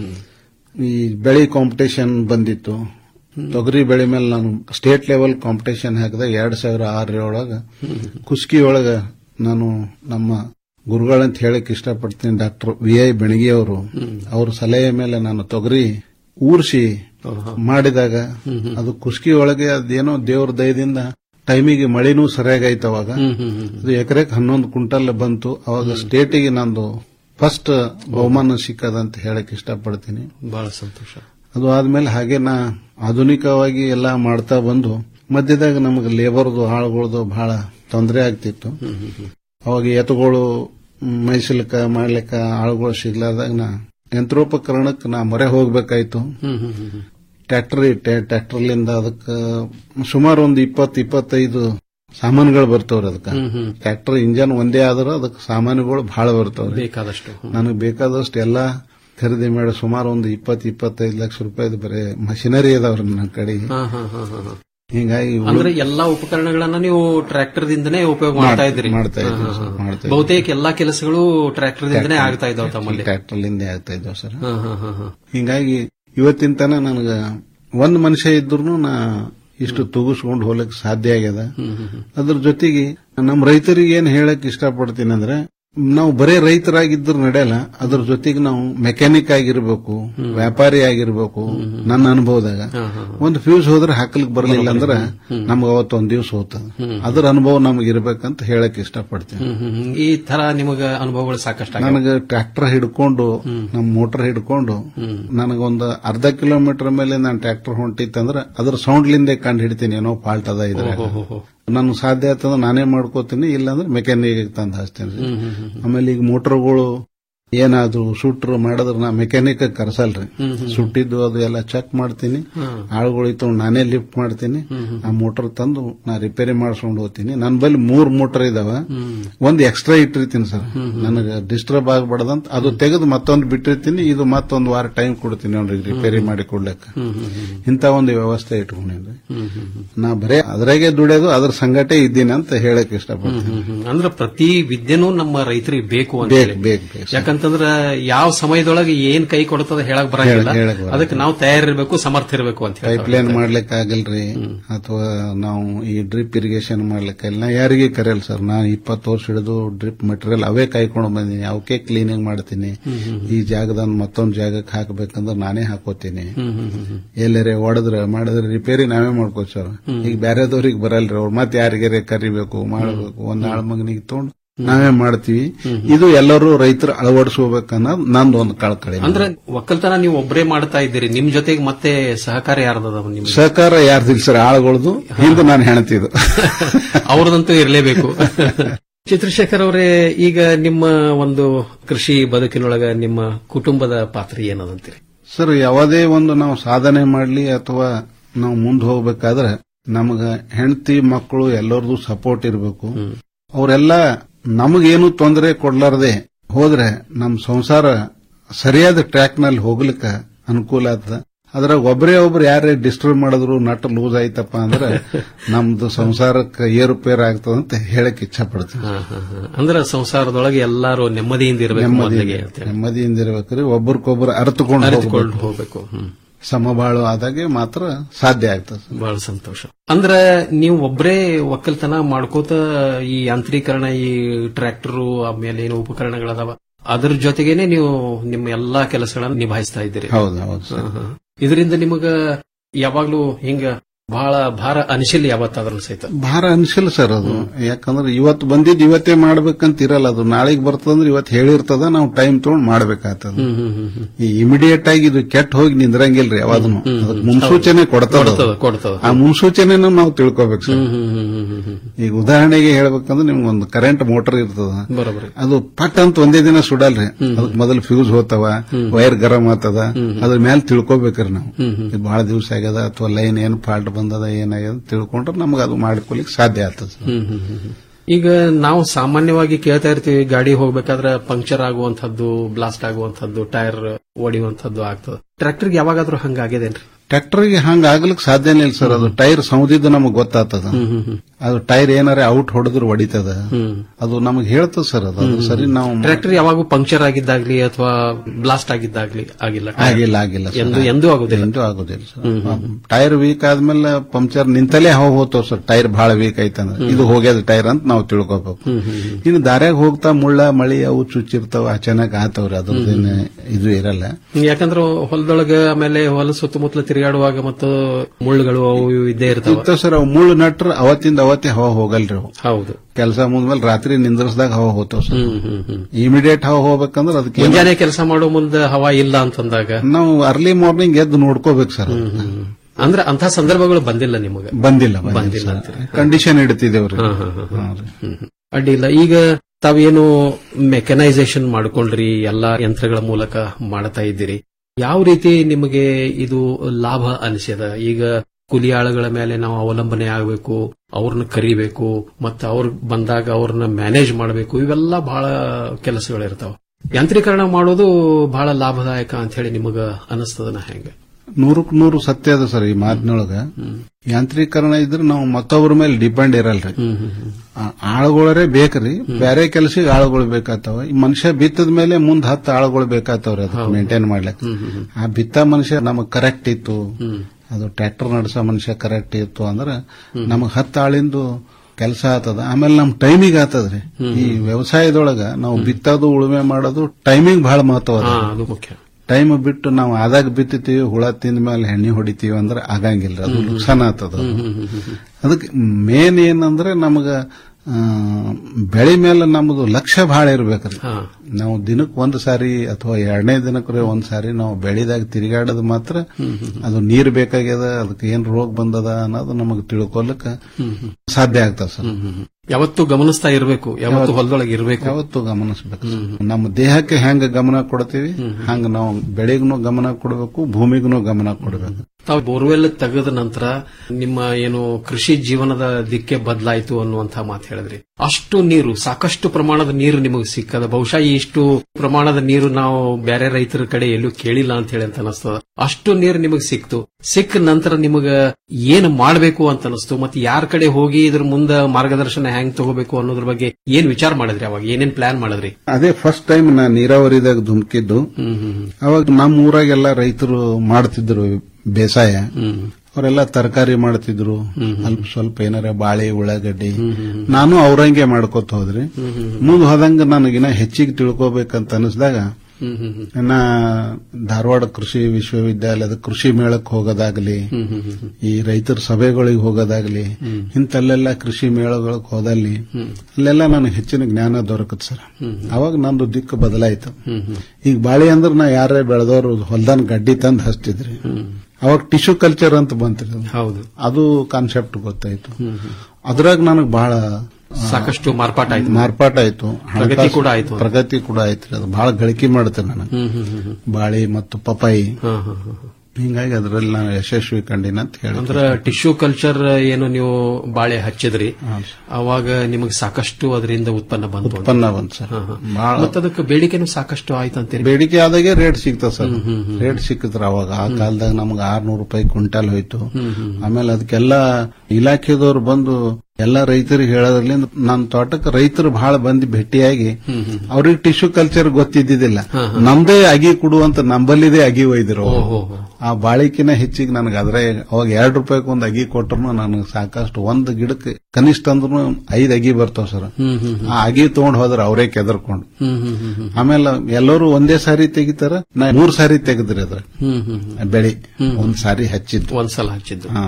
ಈ ಬೆಳೆ ಕಾಂಪಿಟೇಷನ್ ಬಂದಿತ್ತು ತೊಗರಿ ಬೆಳೆ ಮೇಲೆ ನಾನು ಸ್ಟೇಟ್ ಲೆವೆಲ್ ಕಾಂಪಿಟೇಷನ್ ಹಾಕಿದಾಗ ಎರಡ್ ಸಾವಿರ ಆರರೊಳಗ ಕುಸ್ಕಿ ಒಳಗ ನಾನು ನಮ್ಮ ಗುರುಗಳಂತ ಹೇಳಕ್ ಇಷ್ಟಪಡ್ತೀನಿ ಡಾಕ್ಟರ್ ವಿ ಐ ಬೆಣಗಿ ಅವರು ಅವ್ರ ಸಲಹೆ ಮೇಲೆ ನಾನು ತೊಗರಿ ಊರ್ಸಿ ಮಾಡಿದಾಗ ಅದು ಕುಸ್ಕಿ ಒಳಗೆ ಅದೇನೋ ದೇವ್ರ ದಯದಿಂದ ಟೈಮಿಗೆ ಮಳೆನೂ ಸರಿಯಾಗೈತೆ ಅವಾಗ ಅದು ಎಕರೆಕ್ ಹನ್ನೊಂದು ಕ್ವಿಂಟಲ್ ಬಂತು ಅವಾಗ ಸ್ಟೇಟಿಗೆ ನಂದು ಫಸ್ಟ್ ಬಹುಮಾನ ಸಿಕ್ಕದಂತ ಹೇಳಕ್ ಇಷ್ಟಪಡ್ತೀನಿ ಬಹಳ ಸಂತೋಷ ಅದು ಆದ್ಮೇಲೆ ಹಾಗೆ ನಾ ಆಧುನಿಕವಾಗಿ ಎಲ್ಲ ಮಾಡ್ತಾ ಬಂದು ಮಧ್ಯದಾಗ ನಮಗೆ ಲೇಬರ್ದು ಆಳುಗಳದು ಬಹಳ ತೊಂದರೆ ಆಗ್ತಿತ್ತು ಅವಾಗ ಎತ್ತುಗಳು ಮೈಸಲಿಕ್ಕ ಮಾಡ್ಲಿಕ್ಕ ಆಳುಗಳು ಸಿಗ್ಲಾರ್ದಾಗ ನಾ ಯಂತ್ರೋಪಕರಣಕ್ಕೆ ನಾ ಮೊರೆ ಹೋಗ್ಬೇಕಾಯ್ತು ಟ್ರ್ಯಾಕ್ಟರ್ ಇಟ್ಟೆ ಟ್ರ್ಯಾಕ್ಟರ್ಲಿಂದ ಅದಕ್ಕೆ ಸುಮಾರು ಒಂದು ಇಪ್ಪತ್ತು ಇಪ್ಪತ್ತೈದು ಸಾಮಾನುಗಳು ಬರ್ತಾವ್ರಿ ಅದಕ್ಕೆ ಟ್ರ್ಯಾಕ್ಟರ್ ಇಂಜನ್ ಒಂದೇ ಆದ್ರೆ ಅದಕ್ಕೆ ಸಾಮಾನುಗಳು ಬಹಳ ಬರ್ತಾವ್ರಿ ಬೇಕಾದಷ್ಟು ನನಗೆ ಬೇಕಾದಷ್ಟು ಎಲ್ಲ ಖರೀದಿ ಮಾಡಿ ಸುಮಾರು ಒಂದು ಇಪ್ಪತ್ತು ಇಪ್ಪತ್ತೈದು ಲಕ್ಷ ರೂಪಾಯಿದು ಬರೀ ಮಷಿನರಿ ಅದಾವ್ರಿ ನನ್ನ ಕಡೆಗೆ ಹಾ, ಹಾ, ಹಾ, ಹಾ, ಹಾ. ಹಿಂಗಾಗಿ ಅಂದ್ರೆ ಎಲ್ಲಾ ಉಪಕರಣಗಳನ್ನ ನೀವು ಟ್ರ್ಯಾಕ್ಟರ್ ದಿಂದನೇ ಉಪಯೋಗ ಮಾಡ್ತಾ ಇದ್ರಿ ಮಾಡ್ತಾ ಇದ್ವಿ ಹಾ, ಸರ್, ಹಾ, ಹಾ. ಮಾಡ್ತಾ ಇದ್ವಿ. ಬಹುತೇಕ ಎಲ್ಲಾ ಕೆಲಸಗಳು ಟ್ರ್ಯಾಕ್ಟರ್ ದಿಂದನೇ ಆಗ್ತಾ ಇದಾವ ತಮ್ಮಲ್ಲಿ ಟ್ರ್ಯಾಕ್ಟರ್ಲಿಂದ ಆಗ್ತಾ ಇದ್ದಾವ ಸರ್ ಹಾ, ಹಾ, ಹಾ, ಹಾ. ಹಿಂಗಾಗಿ ಇವತ್ತಿನ ತನ ನನಗ ಒಂದ್ ಮನುಷ್ಯ ಇದ್ರು ನಾ ಇಷ್ಟು ತುಗಿಸ್ಕೊಂಡು ಹೋಗ್ಲಿಕ್ಕೆ ಸಾಧ್ಯ ಆಗ್ಯದ ಅದ್ರ ಜೊತೆಗೆ ನಮ್ಮ ರೈತರಿಗೆ ಏನ್ ಹೇಳಕ್ ಇಷ್ಟಪಡ್ತೀನಿ ಅಂದ್ರೆ ನಾವು ಬರೇ ರೈತರಾಗಿದ್ರು ನಡೆಯಲ್ಲ ಅದ್ರ ಜೊತೆಗೆ ನಾವು ಮೆಕ್ಯಾನಿಕ್ ಆಗಿರ್ಬೇಕು ವ್ಯಾಪಾರಿ ಆಗಿರ್ಬೇಕು ನನ್ನ ಅನುಭವದಾಗ ಒಂದು ಫ್ಯೂಸ್ ಹೋದ್ರೆ ಹಾಕ್ಲಿಕ್ ಬರಲಿಲ್ಲ ಅಂದ್ರೆ ನಮ್ಗೆ ಅವತ್ತು ಒಂದ್ ದಿವಸ ಹೋಗ್ತದ ಅದ್ರ ಅನುಭವ ನಮ್ಗೆ ಇರ್ಬೇಕಂತ ಹೇಳಕ್ ಇಷ್ಟಪಡ್ತೀನಿ ಹ್ಮ್, ಹ್ಮ್, ಹ್ಮ್. ಈ ತರ ನಿಮಗ ಅನುಭವಗಳು ಸಾಕಷ್ಟು ಆಗ್ಯಾವ. ನನಗೆ ಟ್ರ್ಯಾಕ್ಟರ್ ಹಿಡ್ಕೊಂಡು ನಮ್ಮ ಮೋಟರ್ ಹಿಡ್ಕೊಂಡು ನನಗೊಂದು ಅರ್ಧ ಕಿಲೋಮೀಟರ್ ಮೇಲೆ ನಾನು ಟ್ರ್ಯಾಕ್ಟರ್ ಹೊಂಟಿತ್ತಂದ್ರೆ ಅದ್ರ ಸೌಂಡ್ಲಿಂದೇ ಕಂಡು ಹಿಡಿತೀನಿ ಏನೋ ಫಾಲ್ಟ್ ಅದ ಇದ್ರೆ ನಾನು ಸಾಧ್ಯ ಆಯ್ತಂದ್ರೆ ನಾನೇ ಮಾಡ್ಕೋತೀನಿ ಇಲ್ಲಾಂದ್ರೆ ಮೆಕ್ಯಾನಿಕ್ ತಂದು ಹಚ್ತೀನಿ ಹ್ಮ್, ಹ್ಮ್, ಹ್ಮ್. ಆಮೇಲೆ ಈಗ ಮೋಟರ್ಗಳು ಏನಾದ್ರು ಸುಟ್ರು ಮಾಡಿದ್ರೆ ನಾ ಮೆಕ್ಯಾನಿಕ್ ಕರ್ಸಲ್ರಿ ಹ್ಮ್, ಹ್ಮ್. ಸುಟ್ಟಿದ್ದು ಅದು ಎಲ್ಲ ಚೆಕ್ ಮಾಡ್ತೀನಿ ಹ್ಮ್. ಆಳುಗಳು ಇತ್ತು ನಾನೇ ಲಿಫ್ಟ್ ಮಾಡ್ತೀನಿ ಆ ಮೋಟರ್ ತಂದು ನಾ ರಿಪೇರಿ ಮಾಡಿಸ್ಕೊಂಡು ಹೋಗ್ತೀನಿ ನನ್ನ ಬಳಿ ಮೂರ್ ಮೋಟರ್ ಇದಾವ ಒಂದ್ ಎಕ್ಸ್ಟ್ರಾ ಇಟ್ಟಿರ್ತೀನಿ ಸರ್ ನನಗೆ ಡಿಸ್ಟರ್ಬ್ ಆಗ್ಬಾರ್ದಂತ ಅದು ತೆಗೆದು ಮತ್ತೊಂದು ಬಿಟ್ಟಿರ್ತೀನಿ ಇದು ಮತ್ತೊಂದು ವಾರ ಟೈಮ್ ಕೊಡ್ತೀನಿ ಅವ್ರಿಗೆ ರಿಪೇರಿ ಮಾಡಿ ಕೊಡ್ಲಿಕ್ಕೆ ಇಂತ ಒಂದು ವ್ಯವಸ್ಥೆ ಇಟ್ಕೊಂಡಿದ್ದೆ ನಾ ಬರೇ ಅದ್ರಾಗೆ ದುಡಿಯೋದು ಅದ್ರ ಸಂಗಟೆ ಇದ್ದೀನಿ ಅಂತ ಹೇಳಕ್ ಇಷ್ಟಪಡ್ತೀನಿ ಹ್ಮ್, ಹ್ಮ್. ಅಂದ್ರೆ ಪ್ರತಿ ವಿದ್ಯೆನೂ ನಮ್ಮ ರೈತರಿಗೆ ಬೇಕು ಅಂತ ಬೇಕು, ಹೇಳಿ. ಬೇಕು, ಬೇಕು. ಯಾಕಂತಂದ್ರ ಯಾವ ಸಮಯದೊಳಗೆ ಏನ್ ಕೈ ಕೊಡ್ತದ ಹೇಳಕ್ ಬರಂಗಿಲ್ಲ ಹೇಳಕ್- ಹೇಳಕ್ ಬರಲ್ಲ. ಅದಕ್ಕೆ ನಾವು ತಯಾರಿರ್ಬೇಕು ಸಮರ್ಥ ಇರ್ಬೇಕು ಅಂತ ಹೇಳ್ತಾರೆ. ಪೈಪ್ ಲೈನ್ ಮಾಡ್ಲಿಕ್ಕೆ ಆಗಲ್ರಿ ಅಥವಾ ನಾವು ಈ ಡ್ರಿಪ್ ಇರಿಗೇಷನ್ ಮಾಡ್ಲಿಕ್ಕೆ ನಾ ಯಾರಿಗೆ ಕರೆಯಲ್ಲ ಸರ್ ನಾನು ಇಪ್ಪತ್ತು ವರ್ಷ ಹಿಡಿದು ಡ್ರಿಪ್ ಮಟೀರಿಯಲ್ ಅವೇ ಕಾಯ್ಕೊಂಡು ಬಂದೀನಿ ಅವಕ್ಕೆ ಕ್ಲೀನಿಂಗ್ ಮಾಡ್ತೀನಿ ಹ್ಮ್, ಹ್ಮ್, ಈ ಜಾಗದ ಮತ್ತೊಂದು ಜಾಗಕ್ಕೆ ಹಾಕಬೇಕಂದ್ರೆ ನಾನೇ ಹಾಕೋತೀನಿ ಹ್ಮ್, ಹ್ಮ್, ಹ್ಮ್, ಹ್ಮ್. ಎಲ್ಲರೇ ಹೊಡೆದ್ರೆ ಮಾಡಿದ್ರೆ ರಿಪೇರಿ ನಾವೇ ಮಾಡ್ಕೋ ಸರ್ ಈಗ ಬೇರೆದವ್ರಿಗೆ ಬರಲ್ರಿ ಅವ್ರು ಮತ್ತೆ ಯಾರಿಗಾರೆ ಕರಿಬೇಕು ಮಾಡಬೇಕು ಒಂದ್ ಆಳ್ ಮಗನಿಗೆ ತಗೊಂಡು ನಾವೇ ಮಾಡ್ತೀವಿ ಇದು ಎಲ್ಲರೂ ರೈತರು ಅಳವಡಿಸ್ಕೋಬೇಕನ್ನೋದು ನಂದು ಒಂದು ಕಳಕಳಿ ಅಂದ್ರೆ ಒಕ್ಕಲ್ತನ ನೀವು ಒಬ್ಬರೇ ಮಾಡ್ತಾ ಇದ್ದೀರಿ ನಿಮ್ ಜೊತೆಗೆ ಮತ್ತೆ ಸಹಕಾರ ಯಾರ್ದದ ನಿಮ್ ಸಹಕಾರ ಯಾರ್ದಿಲ್ಲ ಸರ್ ಆಳುಗಳದು ಹಿಂದೆ ನಾನು ಹೆಣ್ತಿದ್ದು ಅವ್ರದಂತೂ ಇರಲೇಬೇಕು ಚಿತ್ರಶೇಖರ್ ಅವರೇ ಈಗ ನಿಮ್ಮ ಒಂದು ಕೃಷಿ ಬದುಕಿನೊಳಗ ನಿಮ್ಮ ಕುಟುಂಬದ ಪಾತ್ರ ಏನದಂತೀರಿ ಸರ್ ಯಾವುದೇ ಒಂದು ನಾವು ಸಾಧನೆ ಮಾಡಲಿ ಅಥವಾ ನಾವು ಮುಂದೆ ಹೋಗ್ಬೇಕಾದ್ರೆ ನಮಗ ಹೆಂಡತಿ ಮಕ್ಕಳು ಎಲ್ಲರದು ಸಪೋರ್ಟ್ ಇರಬೇಕು ಅವರೆಲ್ಲ ನಮಗೇನು ತೊಂದರೆ ಕೊಡ್ಲಾರ್ದೆ ಹೋದ್ರೆ ನಮ್ಮ ಸಂಸಾರ ಸರಿಯಾದ ಟ್ರ್ಯಾಕ್ ನಲ್ಲಿ ಹೋಗ್ಲಿಕ್ಕೆ ಅನುಕೂಲ ಆಗ್ತದ ಅದ್ರಾಗ ಒಬ್ಬರೇ ಒಬ್ರು ಯಾರೇ ಡಿಸ್ಟರ್ಬ್ ಮಾಡಿದ್ರು ನಟ್ ಲೂಸ್ ಆಯ್ತಪ್ಪ ಅಂದ್ರೆ ನಮ್ದು ಸಂಸಾರಕ್ಕೆ ಏರುಪೇರು ಆಗ್ತದ ಅಂತ ಹೇಳಕ್ ಇಚ್ಛೆ ಪಡ್ತೀನಿ ಅಂದ್ರೆ ಸಂಸಾರದೊಳಗೆ ಎಲ್ಲಾರು ನೆಮ್ಮದಿಯಿಂದ ಇರಬೇಕು ಮೊದಲಿಗೆ ಅಂತ ಹೇಳಿ. ನೆಮ್ಮದಿಯಿಂದ ಇರ್ಬೇಕ್ರಿ ಒಬ್ರಿಗೊಬ್ರು ಅರ್ಥಕೊಂಡು ಅರಿತುಕೊಂಡು ಹೋಗ್ಬೇಕು ಹ್ಮ್. ಸಮಬಾಳು ಆದಾಗೆ ಮಾತ್ರ ಸಾಧ್ಯ ಆಗ್ತದೆ ಬಹಳ ಸಂತೋಷ ಅಂದ್ರ ನೀವು ಒಬ್ಬರೇ ಒಕ್ಕಲ್ತನ ಮಾಡ್ಕೋತ ಈ ಯಾಂತ್ರೀಕರಣ ಈ ಟ್ರ್ಯಾಕ್ಟರ್ ಆಮೇಲೆ ಏನು ಉಪಕರಣಗಳದಾವ ಅದ್ರ ಜೊತೆಗೇನೆ ನೀವು ನಿಮ್ಮ ಎಲ್ಲಾ ಕೆಲಸಗಳನ್ನ ನಿಭಾಯಿಸ್ತಾ ಇದ್ದೀರಿ ಹೌದು ಹೌದು ಸರ್ ಇದರಿಂದ ನಿಮಗ ಯಾವಾಗ್ಲೂ ಹಿಂಗ ಬಹಳ ಭಾರ ಅನಿಸಿಲ್ಲ ಯಾವತ್ತಾದ್ರೂ ಸಹಿತ ಭಾರ ಅನ್ಸಿಲ್ಲ ಸರ್ ಅದು ಯಾಕಂದ್ರೆ ಇವತ್ತು ಬಂದಿದ್ದು ಇವತ್ತೇ ಮಾಡ್ಬೇಕಂತ ಇರಲ್ಲ ಅದು ನಾಳೆಗೆ ಬರ್ತದಂದ್ರೆ ಇವತ್ತು ಹೇಳಿರ್ತದ ನಾವು ಟೈಮ್ ತಗೊಂಡ್ ಮಾಡ್ಬೇಕಾಗ್ತದ ಈ ಇಮಿಡಿಯೇಟ್ ಆಗಿ ಇದು ಕೆಟ್ಟ ಹೋಗಿ ನಿಂದ್ರಂಗಿಲ್ರಿ ಯಾವ್ದನ್ನು ಅದಕ್ಕೆ ಮುನ್ಸೂಚನೆ ಕೊಡ್ತದ ಕೊಡ್ತದ, ಅದು. ಕೊಡ್ತದ. ಆ ಮುನ್ಸೂಚನೆನ ನಾವು ತಿಳ್ಕೊಬೇಕು ಸರ್ ಈಗ ಉದಾಹರಣೆಗೆ ಹೇಳ್ಬೇಕಂದ್ರೆ ನಿಮ್ಗೆ ಒಂದು ಕರೆಂಟ್ ಮೋಟರ್ ಇರ್ತದ ಬರೋಬ್ಬರಿ ಅದು ಪಟ್ ಅಂತ ಒಂದೇ ದಿನ ಸುಡಲ್ರಿ ಅದಕ್ಕೆ ಮೊದಲು ಫ್ಯೂಸ್ ಹೋಗ್ತಾವ ವೈರ್ ಗರಂ ಆಗ್ತದ ಅದ್ರ ಮೇಲೆ ತಿಳ್ಕೊಬೇಕ್ರಿ ನಾವು ಇದು ಬಹಳ ದಿವಸ ಆಗ್ಯದ ಅಥವಾ ಲೈನ್ ಏನ್ ಫಾಲ್ಟ್ ಬಂದದ ಏನಾಗ್ಯದ ತಿಳ್ಕೊಂಡ್ರೆ ನಮ್ಗೆ ಅದು ಮಾಡ್ಕೊಲಿಕ್ಕೆ ಸಾಧ್ಯ ಆಗ್ತದೆ ಸರ್. ಹ್ಮ್, ಹ್ಮ್, ಹ್ಮ್, ಹ್ಮ್. ಈಗ ನಾವು ಸಾಮಾನ್ಯವಾಗಿ ಕೇಳ್ತಾ ಇರ್ತೀವಿ ಗಾಡಿ ಹೋಗ್ಬೇಕಾದ್ರೆ ಪಂಕ್ಚರ್ ಆಗುವಂತದ್ದು ಬ್ಲಾಸ್ಟ್ ಆಗುವಂತದ್ದು ಟೈರ್ ಒಡೆಯುವಂತದ್ದು ಆಗ್ತದೆ ಟ್ರ್ಯಾಕ್ಟರ್ಗೆ ಯಾವಾಗಾದ್ರೂ ಹಂಗಾಗಿದೇನ್ರಿ ಟ್ರ್ಯಾಕ್ಟರ್ಗೆ ಹಂಗ ಆಗ್ಲಿಕ್ಕೆ ಸಾಧ್ಯನೇ ಇಲ್ಲ ಸರ್ ಅದು ಟೈರ್ ಸೌದಿದ್ದು ನಮಗೆ ಗೊತ್ತಾಗ್ತದ ಅದು ಟೈರ್ ಏನಾರ ಔಟ್ ಹೊಡೆದ್ರು ಹೊಡಿತದ ಅದು ನಮಗೆ ಹೇಳ್ತದ ಸರ್ ಅದು ಅದು ಸರಿ ನಾವು ಟ್ರ್ಯಾಕ್ಟರ್ ಯಾವಾಗೂ ಪಂಕ್ಚರ್ ಆಗಿದ್ದಾಗ್ಲಿ ಅಥವಾ ಬ್ಲಾಸ್ಟ್ ಆಗಿದ್ದಾಗ್ಲಿ ಆಗಿಲ್ಲ tyre. ಆಗಿಲ್ಲ ಆಗಿಲ್ಲ ಸರ್. ಎಂದು ಎಂದೂ ಆಗುದಿಲ್ಲ ಎಂದೂ ಆಗುದಿಲ್ಲ ಸರ್ ಟೈರ್ ವೀಕ್ ಆದ್ಮೇಲೆ ಪಂಕ್ಚರ್ ನಿಂತಲೇ ಹಾವು ಹೋಗ್ತಾವ ಸರ್ ಟೈರ್ ಬಹಳ ವೀಕ್ ಐತಂದ್ರೆ ಇದು ಹೋಗ್ಯದ ಟೈರ್ ಅಂತ ನಾವು ತಿಳ್ಕೊಬೇಕು ಇನ್ನು ದಾರ್ಯಾಗ ಹೋಗ್ತಾ ಮುಳ್ಳ ಮಳಿ ಅವು ಚುಚ್ಚಿರ್ತಾವ ಅಚಾನಕ್ ಆತವ್ರಿ ಅದ್ರದ್ದೇನು ಇದು ಇರಲ್ಲ ಯಾಕಂದ್ರೆ ಹೊಲದೊಳಗ ಆಮೇಲೆ ಹೊಲ ಸುತ್ತಮುತ್ತಲ ತಿರುಗಾಡುವಾಗ ಮತ್ತು ಮುಳ್ಳುಗಳು ಅವು ಇವು ಇದ್ದೇ ಇರ್ತಾವ ಇರ್ತಾವ ಸರ್ ಅವು ಮುಳ್ಳು ನಟ್ರ ಅವತ್ತಿಂದ ಅವತ್ತೇ ಹವಾ ಹೋಗಲ್ರಿ ಅವು ಹೌದು ಕೆಲಸ ಮುದ್ಮೇಲೆ ರಾತ್ರಿ ನಿಂದ್ರಸ್ದಾಗ ಹವಾ ಹೋಗ್ತಾವ ಸರ್ ಇಮಿಡಿಯೇಟ್ ಹವಾ ಹೋಗ್ಬೇಕಂದ್ರೆ ಅದಕ್ಕೆ ಏನು- ಮುಂಜಾನೆ ಕೆಲಸ ಮಾಡೋ ಮುಂದೆ ಹವಾ ಇಲ್ಲ ಅಂತಂದಾಗ ನಾವು ಅರ್ಲಿ ಮಾರ್ನಿಂಗ್ ಎದ್ದು ನೋಡ್ಕೋಬೇಕು ಸರ್ ಅಂದ್ರೆ ಅಂತ ಸಂದರ್ಭಗಳು ಬಂದಿಲ್ಲ ನಿಮಗೆ ಬಂದಿಲ್ಲ ಬಂದಿಲ್ಲ ಅಂತೀರಿ. ಕಂಡೀಷನ್ ಇಡ್ತಿದ್ದೇವ್ರಿ ಹಾ, ಹಾ, ಹಾ, ಹಾ. ಹ್ಮ್, ಹ್ಮ್. ಅಡ್ಡಿಲ್ಲ ಈಗ ತಾವೇನು ಮೆಕನೈಸೇಷನ್ ಮಾಡ್ಕೊಂಡ್ರಿ ಎಲ್ಲಾ ಯಂತ್ರಗಳ ಮೂಲಕ ಮಾಡ್ತಾ ಇದ್ದೀರಿ ಯಾವ ರೀತಿ ನಿಮಗೆ ಇದು ಲಾಭ ಅನಿಸ್ಯದ ಈಗ ಕೂಲಿ ಆಳುಗಳ ಮೇಲೆ ನಾವು ಅವಲಂಬನೆ ಆಗಬೇಕು ಅವ್ರನ್ನ ಕರಿಬೇಕು ಮತ್ತೆ ಅವ್ರು ಬಂದಾಗ ಅವ್ರನ್ನ ಮ್ಯಾನೇಜ್ ಮಾಡಬೇಕು ಇವೆಲ್ಲ ಬಹಳ ಕೆಲಸಗಳಿರ್ತಾವ ಯಾಂತ್ರೀಕರಣ ಮಾಡೋದು ಬಹಳ ಲಾಭದಾಯಕ ಅಂತ ಹೇಳಿ ನಿಮಗ ಅನಿಸ್ತದನ ಹೆಂಗ ನೂರಕ್ ನೂರು ಸತ್ಯ ಅದ ಸರ್ ಈ ಮಾತಿನೊಳಗ ಯಾಂತ್ರೀಕರಣ ಇದ್ರೆ ನಾವು ಮತ್ತೊಬ್ಬರ ಮೇಲೆ ಡಿಪೆಂಡ್ ಇರಲ್ರಿ ಆ, ಆಳುಗಳರೇ ಬೇಕ್ರಿ ಬೇರೆ ಕೆಲಸಕ್ಕೆ ಆಳುಗಳು ಬೇಕಾಗ್ತಾವ ಈ ಮನುಷ್ಯ ಬಿತ್ತದ ಮೇಲೆ ಮುಂದ್ ಹತ್ತು ಆಳುಗಳು ಬೇಕಾಗ್ತಾವ್ರಿ ಅದಕ್ಕೆ ಮೇಂಟೈನ್ ಮಾಡ್ಲಿಕ್ಕೆ ಆ ಬಿತ್ತ ಮನುಷ್ಯ ನಮಗ್ ಕರೆಕ್ಟ್ ಇತ್ತು ಅದು ಟ್ರ್ಯಾಕ್ಟರ್ ನಡೆಸೋ ಮನುಷ್ಯ ಕರೆಕ್ಟ್ ಇತ್ತು ಅಂದ್ರೆ ನಮಗ್ ಹತ್ತು ಆಳಿಂದು ಕೆಲಸ ಆತದ ಆಮೇಲೆ ನಮ್ ಟೈಮಿಂಗ್ ಆತದ್ರಿ ಈ ವ್ಯವಸಾಯದೊಳಗ ನಾವು ಬಿತ್ತೋದು ಉಳುಮೆ ಮಾಡೋದು ಟೈಮಿಂಗ್ ಬಹಳ ಮಹತ್ವ ಅದ. ಹಾ, ಅದು ಮುಖ್ಯ ಟೈಮ್ ಬಿಟ್ಟು ನಾವು ಆದಾಗ ಬಿತ್ತಿತೀವಿ ಹುಳ ತಿಂದ ಮೇಲೆ ಎಣ್ಣೆ ಹೊಡಿತೀವಿ ಅಂದ್ರೆ ಆಗಂಗಿಲ್ಲ ಅದು ನುಕ್ಸಾನ ಆಗ್ತದ ಅದಕ್ಕೆ ಮೇನ್ ಏನಂದ್ರೆ ನಮಗ ಆ, ಬೆಳೆ ಮೇಲೆ ನಮ್ಮದು ಲಕ್ಷ್ಯ ಬಹಳ ಇರ್ಬೇಕ್ರಿ ನಾವು ದಿನಕ್ಕೆ ಒಂದು ಸಾರಿ ಅಥವಾ ಎರಡನೇ ದಿನಕ್ಕೆ ಒಂದ್ ಸಾರಿ ನಾವು ಬೆಳೆದಾಗ ತಿರುಗಾಡೋದು ಮಾತ್ರ ಅದು ನೀರ್ ಬೇಕಾಗ್ಯದ ಅದಕ್ಕೆ ಏನ್ ರೋಗ ಬಂದದ ಅನ್ನೋದು ನಮಗೆ ತಿಳ್ಕೊಳಕ್ ಸಾಧ್ಯ ಆಗ್ತದ ಸರ್ ಯಾವತ್ತು ಗಮನಿಸ್ತಾ ಇರಬೇಕು ಯಾವತ್ತು ಹೊಲದೊಳಗೆ ಇರಬೇಕು ಯಾವತ್ತು ಗಮನಿಸಬೇಕು ನಮ್ಮ ದೇಹಕ್ಕೆ ಹೆಂಗ ಗಮನ ಕೊಡ್ತೀವಿ ಹಂಗ ನಾವು ಬೆಳೆಗೂ ಗಮನ ಕೊಡಬೇಕು ಭೂಮಿಗೂ ಗಮನ ಕೊಡಬೇಕು ತಾವು ಬೋರ್ವೆಲ್ ತೆಗೆದ ನಂತರ ನಿಮ್ಮ ಏನು ಕೃಷಿ ಜೀವನದ ದಿಕ್ಕೆ ಬದಲಾಯಿತು ಅನ್ನುವಂತಹ ಮಾತು ಹೇಳಿದ್ರಿ ಅಷ್ಟು ನೀರು ಸಾಕಷ್ಟು ಪ್ರಮಾಣದ ನೀರು ನಿಮಗೆ ಸಿಕ್ಕದ ಬಹುಶಃ ಈ ಇಷ್ಟು ಪ್ರಮಾಣದ ನೀರು ನಾವು ಬೇರೆ ರೈತರ ಕಡೆ ಎಲ್ಲೂ ಕೇಳಿಲ್ಲ ಅಂತ ಹೇಳಿ ಅಂತ ಅನಿಸ್ತದ ಅಷ್ಟು ನೀರು ನಿಮಗೆ ಸಿಕ್ತು ಸಿಕ್ಕ ನಂತರ ನಿಮಗ ಏನ್ ಮಾಡಬೇಕು ಅಂತ ಅನಿಸ್ತು ಮತ್ತೆ ಯಾರ ಕಡೆ ಹೋಗಿ ಇದ್ರ ಮುಂದೆ ಮಾರ್ಗದರ್ಶನ ಹೆಂಗ್ ತಗೋಬೇಕು ಅನ್ನೋದ್ರ ಬಗ್ಗೆ ಏನ್ ವಿಚಾರ ಮಾಡಿದ್ರಿ ಅವಾಗ ಏನೇನ್ ಪ್ಲಾನ್ ಮಾಡಿದ್ರಿ ಅದೇ ಫಸ್ಟ್ ಟೈಮ್ ನಾ ನೀರಾವರಿದಾಗ ಧುಮುಕಿದ್ದು ಅವಾಗ ನಮ್ಮ ಊರಾಗೆಲ್ಲ ರೈತರು ಮಾಡ್ತಿದ್ರು ಬೇಸಾಯ ಅವರೆಲ್ಲ ತರಕಾರಿ ಮಾಡ್ತಿದ್ರು ಅಲ್ಪ ಸ್ವಲ್ಪ ಏನಾರ ಬಾಳೆ ಉಳ್ಳಾಗಡ್ಡಿ ನಾನು ಅವ್ರಂಗೆ ಮಾಡ್ಕೋತ ಹೋದ್ರಿ ಮುಂದ್ ಹೋದಂಗ ನನಗಿನ ಹೆಚ್ಚಿಗೆ ತಿಳ್ಕೊಬೇಕಂತ ಅನಿಸ್ದಾಗ ನಾ ಧಾರವಾಡ ಕೃಷಿ ವಿಶ್ವವಿದ್ಯಾಲಯದ ಕೃಷಿ ಮೇಳಕ್ಕೆ ಹೋಗೋದಾಗ್ಲಿ ಈ ರೈತರ ಸಭೆಗಳಿಗೆ ಹೋಗೋದಾಗ್ಲಿ ಇಂಥಲ್ಲೆಲ್ಲ ಕೃಷಿ ಮೇಳಗಳಿಗೆ ಹೋದಲ್ಲಿ ಅಲ್ಲೆಲ್ಲ ನನಗೆ ಹೆಚ್ಚಿನ ಜ್ಞಾನ ದೊರಕತ್ ಸರ್ ಅವಾಗ ನಂದು ದಿಕ್ಕು ಬದಲಾಯ್ತು ಈಗ ಬಾಳೆ ಅಂದ್ರೆ ನಾ ಯಾರೇ ಬೆಳೆದವರು ಹೊಲ್ದಾನ್ ಗಡ್ಡಿ ತಂದು ಹಚ್ತಿದ್ರಿ ಅವಾಗ ಟಿಶ್ಯೂ ಕಲ್ಚರ್ ಅಂತ ಬಂತ್ರಿ ಅದು. ಹೌದು ಅದು ಕಾನ್ಸೆಪ್ಟ್ ಗೊತ್ತಾಯ್ತು ಅದ್ರಾಗ ನನಗೆ ಬಹಳ ಸಾಕಷ್ಟು ಮಾರ್ಪಾಟ ಆಯ್ತು ಮಾರ್ಪಾಟ ಆಯ್ತು ಪ್ರಗತಿ ಹಣಕಾಸು- ಕೂಡ ಆಯ್ತು. ಪ್ರಗತಿ ಕೂಡ ಆಯ್ತು ಅದು ಬಹಳ ಗಳಿಕೆ ಮಾಡುತ್ತೆ ನನಗೆ ಬಾಳಿ ಮತ್ತು ಪಪಾಯಿ ಹಿಂಗಾಗಿ ಅದರಲ್ಲಿ ನಾನು ಯಶಸ್ವಿ ಕಂಡಿನ ಅಂತ ಹೇಳಿ ಅಂದ್ರ ಟಿಶ್ಯೂ ಕಲ್ಚರ್ ಏನು ನೀವು ಬಾಳೆ ಹಚ್ಚಿದ್ರಿ ಅವಾಗ ನಿಮಗೆ ಸಾಕಷ್ಟು ಅದರಿಂದ ಉತ್ಪನ್ನ ಬಂತು ಅಂತ. ಉತ್ಪನ್ನ ಬಂತು ಸರ್ ಹಾ, ಹಾ. ಬಹಳ ಮತ್ತೆ ಅದಕ್ಕೆ ಬೇಡಿಕೆನೂ ಸಾಕಷ್ಟು ಆಯ್ತು ಅಂತೀರಿ ಬೇಡಿಕೆ ಆದಾಗೆ ರೇಟ್ ಸಿಗ್ತದ ಸರ್ ರೇಟ್ ಸಿಕ್ಕಿದ್ರ ಅವಾಗ ಆ ಕಾಲದಾಗ ನಮ್ಗೆ ಆರ್ನೂರು ರೂಪಾಯಿ ಕ್ವಿಂಟಾಲ್ ಹೋಯ್ತು ಆಮೇಲೆ ಅದಕ್ಕೆಲ್ಲ ಇಲಾಖೆದವ್ರು ಬಂದು ಎಲ್ಲ ರೈತರಿಗೆ ಹೇಳೋದ್ರಲ್ಲಿಂದ ನನ್ನ ತೋಟಕ್ಕೆ ರೈತರು ಬಹಳ ಬಂದು ಭೇಟಿಯಾಗಿ ಅವ್ರಿಗೆ ಟಿಶ್ಯೂ ಕಲ್ಚರ್ ಗೊತ್ತಿದ್ದಿದ್ದಿಲ್ಲ ನಮ್ದೇ ಅಗಿ ಕೊಡುವಂತ ನಂಬಲ್ಲಿದೆ ಅಗಿ ಒಯ್ದ್ರು ಅವ್ರು. ಆ ಬಾಳಿಕಿನ ಹೆಚ್ಚಿಗೆ ನನಗೆ ಅದ್ರೆ ಅವಾಗ ಎರಡು ರೂಪಾಯಿಗೆ ಒಂದು ಅಗಿ ಕೊಟ್ರು ನನಗೆ ಸಾಕಷ್ಟು ಒಂದು ಗಿಡಕ್ಕೆ ಕನಿಷ್ಠ ಅಂದ್ರೂ ಐದ್ ಅಗಿ ಬರ್ತಾವ ಸರ್ ಆ ಅಗಿ ತಗೊಂಡ್ ಹೋದ್ರ ಅವರೇ ಕೆದರ್ಕೊಂಡು ಆಮೇಲೆ ಎಲ್ಲರೂ ಒಂದೇ ಸಾರಿ ತೆಗಿತಾರ ನಾ ಮೂರ್ ಸಾರಿ ತೆಗೆದ್ರಿ ಅದ್ರ ಬೆಳಿ ಒಂದ್ ಸಾರಿ ಹಚ್ಚಿದ್ದು ಒಂದ್ಸಲ ಹಚ್ಚಿದ್ದು ಹಾ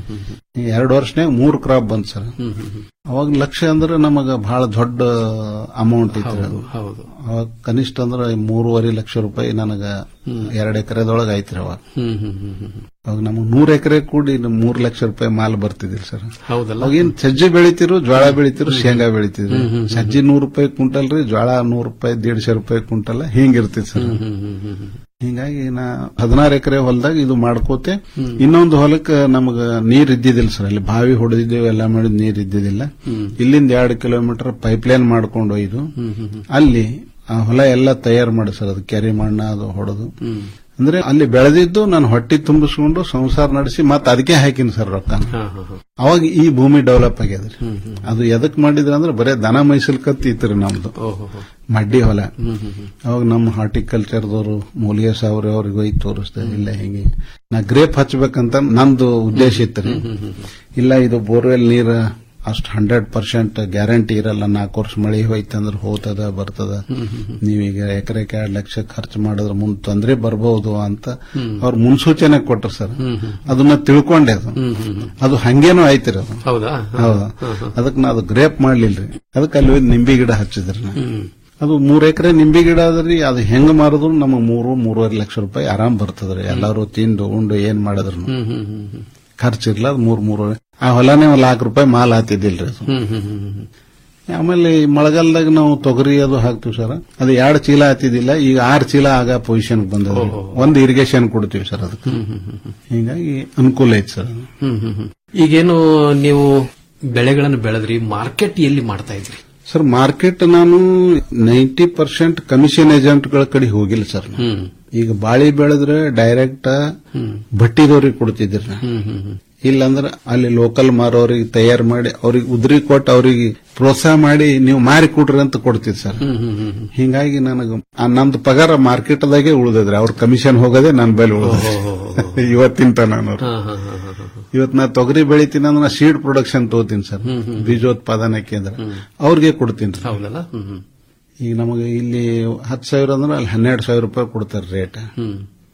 ಎರಡು ವರ್ಷನಾಗ ಮೂರ್ ಕ್ರಾಪ್ ಬಂತ್ ಸರ್ ಅವಾಗ ಲಕ್ಷ ಅಂದ್ರೆ ನಮಗ ಬಹಳ ದೊಡ್ಡ ಅಮೌಂಟ್ ಇತ್ತು ಅದು. ಹೌದು ಅವಾಗ ಕನಿಷ್ಠ ಅಂದ್ರೆ ಮೂರುವರೆ ಲಕ್ಷ ರೂಪಾಯಿ ನನಗ ಎರಡ್ ಎಕರೆದೊಳಗ ಐತ್ರಿ ಅವಾಗ ಹ್ಮ್ ಹ್ಮ್ ಹ್ಮ್ ಹ್ಮ್ ಹ್ಮ್. ಅವಾಗ ನಮಗ್ ನೂರ್ ಎಕರೆ ಕೂಡಿ ಮೂರ್ ಲಕ್ಷ ರೂಪಾಯಿ ಮಾಲ್ ಬರ್ತಿದಿಲ್ಲ ಸರ್ ಹೌದಲ್ಲ ಅವಾಗೇನ್ ಸಜ್ಜೆ ಬೆಳಿತಿರು ಜ್ವಾಳ ಬೆಳಿತಿರು ಶೇಂಗಾ ಬೆಳಿತಿದ್ರು ಹ್ಮ್, ಹ್ಮ್, ಹ್ಮ್. ಸಜ್ಜಿ ನೂರ್ ರೂಪಾಯಿ ಕುಂಟಲ್ ರೀ ಜ್ವಾಳ ನೂರ್ ರೂಪಾಯಿ ದೇಡ್ಶೆ ರೂಪಾಯಿ ಕುಂಟಲ್ ಹಿಂಗಿರ್ತಿತ್ತು ಸರ್ ಹ್ಮ್ ಹ್ಮ್ ಹ್ಮ್ ಹ್ಮ್ ಹ್ಮ್. ಹಿಂಗಾಗಿ ನಾ ಹದಿನಾರು ಎಕರೆ ಹೊಲದಾಗ ಇದು ಮಾಡ್ಕೋತೆ ಇನ್ನೊಂದು ಹೊಲಕ್ಕೆ ನಮಗ ನೀರ್ ಇದ್ದಿದ್ದಿಲ್ಲ ಸರ್ ಅಲ್ಲಿ ಬಾವಿ ಹೊಡೆದಿದ್ದೇವೆ ಎಲ್ಲ ಮಾಡಿದ್ ನೀರ್ ಇದ್ದಿದ್ದಿಲ್ಲ ಇಲ್ಲಿಂದ ಎರಡು ಕಿಲೋಮೀಟರ್ ಪೈಪ್ಲೈನ್ ಮಾಡ್ಕೊಂಡು ಒಯ್ದು ಅಲ್ಲಿ ಆ ಹೊಲ ಎಲ್ಲ ತಯಾರು ಮಾಡಿ ಸರ್ ಅದು ಕೆರೆ ಮಣ್ಣ ಅದು ಹೊಡೆದು ಅಂದ್ರೆ ಅಲ್ಲಿ ಬೆಳೆದಿದ್ದು ನಾನು ಹೊಟ್ಟಿ ತುಂಬಿಸ್ಕೊಂಡು ಸಂಸಾರ ನಡೆಸಿ ಮತ್ತೆ ಅದಕ್ಕೆ ಹಾಕಿನಿ ಸರ್ ರೊಕ್ಕ ಹಾ, ಹಾ, ಹಾ. ಅವಾಗ ಈ ಭೂಮಿ ಡೆವಲಪ್ ಆಗ್ಯದ್ರಿ ಅದು ಎದಕ್ ಮಾಡಿದ್ರ ಅಂದ್ರೆ ಬರೇ ದನ ಮೈಸಲ್ ಕತ್ತಿ ಇತ್ರಿ ನಮ್ದು ಓಹೋ ಹೋ. ಮಡ್ಡಿ ಹೊಲ ಹ್ಮ್ ಹ್ಮ್ ಹ್ಮ್. ಅವಾಗ ನಮ್ಮ ಹಾರ್ಟಿಕಲ್ಚರ್ದವರು ಮೂಲಿಗೆ ಸಾವ್ರಿ ಅವ್ರಿಗೆ ಹೋಗಿ ತೋರಿಸ್ದೆ ಇಲ್ಲ ಹಿಂಗೆ ನಾ ಗ್ರೇಪ್ ಹಚ್ಬೇಕಂತ ನಂದು ಉದ್ದೇಶ ಇತ್ತು ಇಲ್ಲ ಇದು ಬೋರ್ವೆಲ್ ನೀರ್ ಅಷ್ಟು ಹಂಡ್ರೆಡ್ ಪರ್ಸೆಂಟ್ ಗ್ಯಾರಂಟಿ ಇರಲ್ಲ ನಾಲ್ಕು ವರ್ಷ ಮಳೆ ಹೋಯ್ತಂದ್ರೆ ಹೋಗ್ತದ ಬರ್ತದ ನೀವೀಗ ಎಕರೆಗೆ ಎರಡು ಲಕ್ಷ ಖರ್ಚು ಮಾಡಿದ್ರೆ ಮುಂದೆ ತೊಂದರೆ ಬರಬಹುದು ಅಂತ ಅವ್ರು ಮುನ್ಸೂಚನೆ ಕೊಟ್ರು ಸರ್ ಅದನ್ನ ತಿಳ್ಕೊಂಡೆ ಅದು ಅದು ಹಂಗೇನೂ ಐತಿರಿ ಅದು ಹೌದಾ ಹೌದಾ ಅದಕ್ಕೆ ನಾ ಅದು ಗ್ರೇಪ್ ಮಾಡ್ಲಿಲ್ರಿ ಅದಕ್ಕೆ ಅಲ್ಲಿ ಹೋಗಿ ನಿಂಬಿ ಗಿಡ ಹಚ್ಚಿದ್ರಿ ನಾ. ಅದು ಮೂರ್ ಎಕರೆ ನಿಂಬೆ ಗಿಡ ಅದ್ರಿ ಅದು ಹೆಂಗ್ ಮಾರಿದ್ರು ನಮಗೆ ಮೂರು ಮೂರುವರೆ ಲಕ್ಷ ರೂಪಾಯಿ ಆರಾಮ್ ಬರ್ತದ್ರಿ ಎಲ್ಲಾರು ತಿಂದು ಉಂಡು ಏನ್ ಮಾಡಿದ್ರು ಹ್ಮ್ ಹ್ಮ್ ಹ್ಮ್ ಹ್ಮ್. ಖರ್ಚಿರ್ಲ ಅದು ಮೂರ್ ಮೂರುವರೆ ಆ ಹೊಲನೇ ಒಂದ್ ಲಾಖ ರೂಪಾಯಿ ಮಾಲ್ ಹಾತಿದ್ದಿಲ್ರಿ ಅದು ಹ್ಮ್ ಹ್ಮ್ ಹ್ಮ್ ಹ್ಮ್. ಆಮೇಲೆ ಈ ಮಳೆಗಾಲದಾಗ ನಾವು ತೊಗರಿ ಅದು ಹಾಕ್ತಿವಿ ಸರ್ ಅದು ಎರಡು ಚೀಲ ಹಾತಿದ್ದಿಲ್ಲ ಈಗ ಆರು ಚೀಲ ಆಗ ಪೊಸಿಷನ್ ಬಂದದ ಒಂದು ಇರಿಗೇಷನ್ ಕೊಡ್ತೀವಿ ಸರ್ ಅದಕ್ಕೆ ಹೀಗಾಗಿ ಅನುಕೂಲ ಐತಿ ಸರ್ ಅದು. ಹ್ಮ್ ಹ್ಮ್ ಹ್ಮ್. ಈಗೇನು ನೀವು ಬೆಳೆಗಳನ್ನು ಬೆಳೆದ್ರಿ ಮಾರ್ಕೆಟ್ ಎಲ್ಲಿ ಮಾಡ್ತಾ ಇದ್ರಿ ಸರ್ ಮಾರ್ಕೆಟ್ ನಾನು ನೈಂಟಿ ಪರ್ಸೆಂಟ್ ಕಮಿಷನ್ ಏಜೆಂಟ್ಗಳ ಕಡೆ ಹೋಗಿಲ್ಲ ಸರ್ ನಾನು. ಈಗ ಬಾಳಿ ಬೆಳೆದ್ರೆ ಡೈರೆಕ್ಟ್ ಬಟ್ಟಿದವ್ರಿಗೆ ಕೊಡ್ತಿದ್ರಿ ನಾ. ಹ್ಮ್ ಹ್ಮ್ ಹ್ಮ್. ಇಲ್ಲಾಂದ್ರೆ ಅಲ್ಲಿ ಲೋಕಲ್ ಮಾರೋರಿಗೆ ತಯಾರು ಮಾಡಿ ಅವ್ರಿಗೆ ಉದ್ರಿ ಕೊಟ್ಟು ಅವ್ರಿಗೆ ಪ್ರೋತ್ಸಾಹ ಮಾಡಿ ನೀವು ಮಾರಿ ಕೊಡ್ರಿ ಅಂತ ಕೊಡ್ತಿದ್ ಸರ್ ಹ್ಮ್ ಹ್ಮ್ ಹ್ಮ್ ಹ್ಮ್. ಹಿಂಗಾಗಿ ನನಗೆ ನಂದು ಪಗಾರ ಮಾರ್ಕೆಟ್ದಾಗೆ ಉಳಿದ್ರಿ ಅವ್ರ ಕಮಿಷನ್ ಹೋಗೋದೇ ನನ್ ಬೆಲೆ ಉಳಿದ ಇವತ್ತಿನ ತನ ನಾನು ಹಾ, ಹಾ, ಹಾ, ಹಾ, ಹಾ. ಇವತ್ ನಾ ತೊಗರಿ ಬೆಳಿತೀನಿ ಅಂದ್ರೆ ನಾ ಸೀಡ್ ಪ್ರೊಡಕ್ಷನ್ ತಗೋತೀನಿ ಸರ್ ಬೀಜೋತ್ಪಾದನಾ ಕೇಂದ್ರ ಅವ್ರಿಗೆ ಕೊಡ್ತೀನಿ ಹೌದಲ್ಲ ಹ್ಮ್ ಹ್ಮ್. ಈಗ ನಮಗೆ ಇಲ್ಲಿ ಹತ್ತು ಸಾವಿರ ಅಂದ್ರೆ ಅಲ್ಲಿ ಹನ್ನೆರಡು ಸಾವಿರ ರೂಪಾಯಿ ಕೊಡ್ತಾರೆ ರೇಟ್ ಹ್ಮ್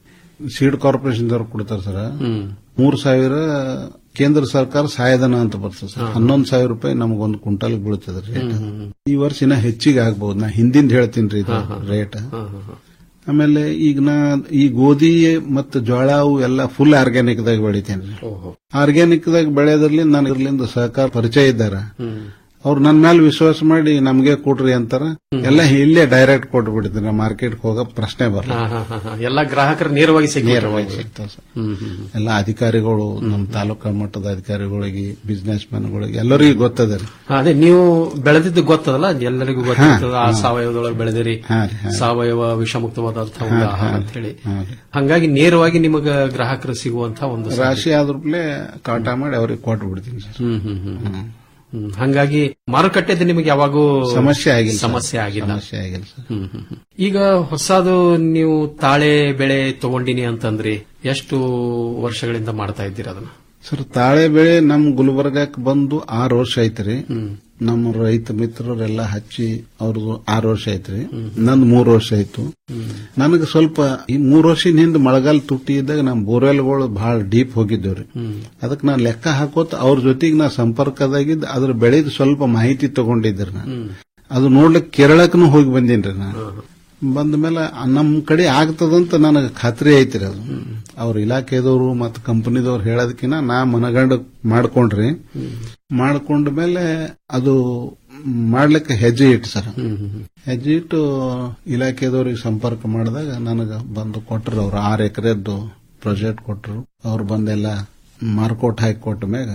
ಸೀಡ್ ಕಾರ್ಪೊರೇಷನ್ ದವ್ರು ಕೊಡ್ತಾರೆ ಸರ್ ಹ್ಮ್. ಮೂರ್ ಸಾವಿರ ಕೇಂದ್ರ ಸರ್ಕಾರ ಸಹಾಯಧನ ಅಂತ ಬರ್ತದೆ ಸರ್ ಹನ್ನೊಂದು ಸಾವಿರ ರೂಪಾಯಿ ನಮಗೊಂದು ಕ್ವಿಂಟಲ್ ಬೀಳ್ತದೆ ರೇಟ್ ಈ ವರ್ಷ ಇನ್ನ ಹೆಚ್ಚಿಗೆ ಆಗ್ಬಹುದು ನಾ ಹಿಂದಿಂದ ಹೇಳ್ತೀನಿ ರೀ ಇದು ರೇಟ್ ಹಾ, ಹಾ, ಹಾ. ಆಮೇಲೆ ಈಗ ನಾ ಈ ಗೋಧಿ ಮತ್ತು ಜೋಳ ಅವು ಎಲ್ಲ ಫುಲ್ ಆರ್ಗ್ಯಾನಿಕ್ ದಾಗ ಬೆಳಿತೇನೆ ಓಹೋ ಆರ್ಗ್ಯಾನಿಕ್ ದಾಗ ಬೆಳೆಯೋದ್ರಲ್ಲಿ ನಾನು ಇರ್ಲಿಂದ ಸಹಕಾರ ಪರಿಚಯ ಇದ್ದಾರ ಹ್ಮ್ ಅವ್ರು ನನ್ನ ಮೇಲೆ ವಿಶ್ವಾಸ ಮಾಡಿ ನಮ್ಗೆ ಕೊಡ್ರಿ ಅಂತಾರ ಎಲ್ಲ ಇಲ್ಲೇ ಡೈರೆಕ್ಟ್ ಕೊಟ್ಬಿಡ್ತೀನಿ ಮಾರ್ಕೆಟ್ ಹೋಗೋ ಪ್ರಶ್ನೆ ಬರಲ್ಲ ಹಾ, ಹಾ, ಹಾ, ಹಾ. ಎಲ್ಲ ಗ್ರಾಹಕರು ನೇರವಾಗಿ ಸಿಗ್ತಾರೆ ನೇರವಾಗಿ ಸಿಗ್ತಾವ ಸರ್ ಹ್ಮ್ ಹ್ಮ್ ಹ್ಮ್. ಎಲ್ಲ ಅಧಿಕಾರಿಗಳು ನಮ್ಮ ತಾಲೂಕಾ ಮಟ್ಟದ ಅಧಿಕಾರಿಗಳಿಗೆ ಬಿಸ್ನೆಸ್ ಮ್ಯಾನ್ಗಳಿಗೆ ಎಲ್ಲರಿಗೂ ಗೊತ್ತದ ರೀ ಹಾ, ಅದೇ ನೀವು ಬೆಳೆದಿದ್ದು ಗೊತ್ತದಲ್ಲ ಎಲ್ಲರಿಗೂ ಗೊತ್ತಿರ್ತದ ಆ ಸಾವಯವದೊಳಗೆ ಬೆಳೆದಿರಿ ಹಾ ರೀ, ಹಾ. ಸಾವಯವ ವಿಷಮುಕ್ತವಾದಂತಹ ಒಂದು ಹಾ, ಆಹಾರ ಹಾ. ಅಂತ ಹೇಳಿ ಹಾ ರೀ. ಹಂಗಾಗಿ ನೇರವಾಗಿ ನಿಮಗ ಗ್ರಾಹಕರು ಸಿಗುವಂತಹ ಒಂದು ರಾಶಿ ಆದ್ರೂಪ್ಲೆ ಕಾಟ ಮಾಡಿ ಅವ್ರಿಗೆ ಕೊಟ್ಟು ಬಿಡ್ತೀನಿ ಸರ್ ಹ್ಮ್ ಹ್ಮ್ ಹ್ಮ್ ಹ್ಮ್. ಹ್ಮ್. ಹಂಗಾಗಿ ಮಾರುಕಟ್ಟೆದು ನಿಮಗೆ ಯಾವಾಗೂ ಸಮಸ್ಯೆ ಆಗಿಲ್ಲ ಸರ್. ಸಮಸ್ಯೆ ಆಗಿಲ್ಲ ಸಮಸ್ಯೆ ಆಗಿಲ್ಲ ಸರ್ ಹ್ಮ್ ಹ್ಮ್ ಹ್ಮ್. ಈಗ ಹೊಸದು ನೀವು ತಾಳೆ ಬೆಳೆ ತಗೊಂಡಿನಿ ಅಂತಂದ್ರಿ ಎಷ್ಟು ವರ್ಷಗಳಿಂದ ಮಾಡ್ತಾ ಇದ್ದೀರಾ ಅದನ್ನ ಸರ್ ತಾಳೆ ಬೆಳೆ ನಮ್ ಗುಲ್ಬರ್ಗಕ್ಕೆ ಬಂದು ಆರು ವರ್ಷ ಐತ್ರಿ ನಮ್ಮ ರೈತ ಮಿತ್ರರೆಲ್ಲ ಹಚ್ಚಿ ಅವ್ರದ್ದು ಆರು ವರ್ಷ ಐತ್ರಿ ನಂದು ಮೂರು ವರ್ಷ ಆಯ್ತು ನನಗೆ ಸ್ವಲ್ಪ ಈ ಮೂರು ವರ್ಷದ ಹಿಂದೆ ಮಳೆಗಾಲ ತುಟ್ಟಿ ಇದ್ದಾಗ ನಮ್ಮ ಬೋರ್ವೆಲ್ಗಳು ಬಹಳ ಡೀಪ್ ಹೋಗಿದ್ದೇವ್ರಿ ಅದಕ್ಕೆ ನಾನು ಲೆಕ್ಕ ಹಾಕೋತ ಅವ್ರ ಜೊತೆಗೆ ನಾ ಸಂಪರ್ಕದಾಗಿದ್ದು ಅದ್ರ ಬೆಳೆದು ಸ್ವಲ್ಪ ಮಾಹಿತಿ ತಗೊಂಡಿದ್ರಿ ನಾನು ಅದು ನೋಡ್ಲಿಕ್ಕೆ ಕೇರಳಕ್ಕೂ ಹೋಗಿ ಬಂದೀನ್ರಿ ನಾನು ಬಂದ ಮೇಲೆ ನಮ್ ಕಡೆ ಆಗ್ತದಂತ ನನಗೆ ಖಾತ್ರಿ ಐತ್ರಿ ಅದು ಅವ್ರ ಇಲಾಖೆದವರು ಮತ್ತು ಕಂಪನಿದವ್ರು ಹೇಳೋದಕ್ಕಿಂತ ನಾ ಮನಗಂಡ ಮಾಡ್ಕೊಂಡ್ರಿ ಮಾಡ್ಕೊಂಡ ಮೇಲೆ ಅದು ಮಾಡ್ಲಿಕ್ಕೆ ಹೆಜ್ಜೆ ಇಟ್ಟು ಸರ್ ಹೆಜ್ಜೆ ಇಟ್ಟು ಇಲಾಖೆದವ್ರಿಗೆ ಸಂಪರ್ಕ ಮಾಡಿದಾಗ ನನಗೆ ಬಂದು ಕೊಟ್ರು ಅವ್ರು ಆರು ಎಕರೆದ್ದು ಪ್ರಾಜೆಕ್ಟ್ ಕೊಟ್ರು ಅವ್ರು ಬಂದೆಲ್ಲ ಮಾರ್ಕೋಟ್ ಹಾಕಿ ಕೊಟ್ಟ ಮ್ಯಾಗ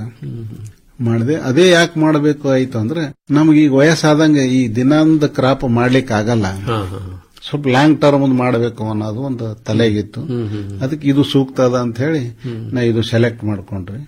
ಮಾಡಿದೆ ಅದೇ ಯಾಕೆ ಮಾಡಬೇಕು ಆಯ್ತು ಅಂದ್ರೆ ನಮ್ಗೆ ಈಗ ವಯಸ್ಸಾದಂಗೆ ಈ ದಿನಾಂದ ಕ್ರಾಪ್ ಮಾಡ್ಲಿಕ್ಕೆ ಆಗಲ್ಲ ಸ್ವಲ್ಪ ಲಾಂಗ್ ಟರ್ಮ್ ಒಂದು ಮಾಡಬೇಕು ಅನ್ನೋದು ಒಂದು ತಲೆಗಿತ್ತು ಅದಕ್ಕೆ ಇದು ಸೂಕ್ತ ಅದ ಅಂತ ಹೇಳಿ ನಾ ಇದು ಸೆಲೆಕ್ಟ್ ಮಾಡ್ಕೊಂಡ್ರಿ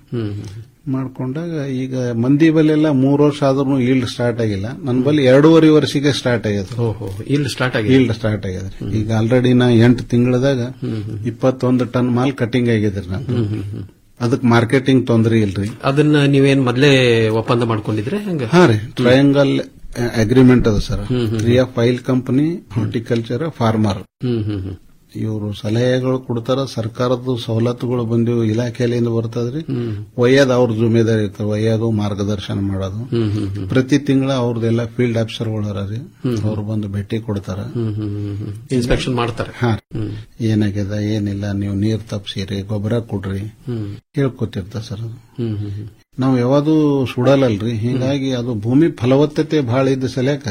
ಮಾಡ್ಕೊಂಡಾಗ ಈಗ ಮಂದಿ ಬಲ್ಲೆಲ್ಲ ಮೂರು ವರ್ಷ ಆದ್ರೂ ಈಲ್ಡ್ ಸ್ಟಾರ್ಟ್ ಆಗಿಲ್ಲ ನನ್ನ ಬಲ್ಲಿ ಎರಡೂವರೆ ವರ್ಷಕ್ಕೆ ಸ್ಟಾರ್ಟ್ ಆಗ್ಯದ ಓಹೋ ಇಲ್ಲಿ ಸ್ಟಾರ್ಟ್ ಆಗಿದೆ ಈಲ್ಡ್ ಸ್ಟಾರ್ಟ್ ಆಗ್ಯದ್ರಿ ಈಗ ಆಲ್ರೆಡಿ ನಾ ಎಂಟು ತಿಂಗಳದಾಗ ಇಪ್ಪತ್ತೊಂದು ಟನ್ ಮಾಲ್ ಕಟಿಂಗ್ ಆಗಿದ್ರಿ ನಾನು ಅದಕ್ಕೆ ಮಾರ್ಕೆಟಿಂಗ್ ತೊಂದ್ರೆ ಇಲ್ರಿ ಅದನ್ನ ನೀವೇನ್ ಮೊದ್ಲೇ ಒಪ್ಪಂದ ಮಾಡ್ಕೊಂಡಿದ್ರೆ ಹೆಂಗ ಹಾ ರೀ ಟ್ರಯಾಂಗಲ್ ಅಗ್ರಿಮೆಂಟ್ ಅದ sir three of file company horticulture farmer hmm hmm hmm ಇವರು ಸಲಹೆಗಳು ಕೊಡ್ತಾರ ಸರ್ಕಾರದ ಸವಲತ್ತುಗಳು ಬಂದಿವು ಇಲಾಖೆಯಿಂದ ಬರ್ತದ್ರಿ ಒಯ್ಯೋದು ಅವ್ರ ಜುಮೇದಾರಿ ಇರ್ತದೆ ಒಯ್ಯೋದು ಮಾರ್ಗದರ್ಶನ ಮಾಡೋದು ಹ್ಮ್ ಹ್ಮ್ ಹ್ಮ್ ಪ್ರತಿ ತಿಂಗಳ ಅವ್ರದ್ದೆಲ್ಲ ಫೀಲ್ಡ್ ಆಫೀಸರ್ಗಳು ರೀ ಅವ್ರು ಬಂದು ಭೇಟಿ ಕೊಡ್ತಾರ ಹ್ಮ್ ಹ್ಮ್ ಹ್ಮ್ ಹ್ಮ್ ಇನ್ಸ್ಪೆಕ್ಷನ್ ಮಾಡ್ತಾರೆ ಹಾ ಏನಾಗ್ಯದ ಏನಿಲ್ಲ ನೀವು ನೀರ್ ತಪ್ಸಿರಿ ಗೊಬ್ಬರ ಕೊಡ್ರಿ ಹ್ಮ್ ಹೇಳ್ಕೊತಿರ್ತ ಸರ್ ಅದು ಹ್ಮ್ ಹ್ಮ್ ಹ್ಮ್ ನಾವು ಯಾವುದು ಸುಡಲ್ಲಲ್ರಿ ಹೀಗಾಗಿ ಅದು ಭೂಮಿ ಫಲವತ್ತತೆ ಬಹಳ ಇದ್ದ ಸಲಕ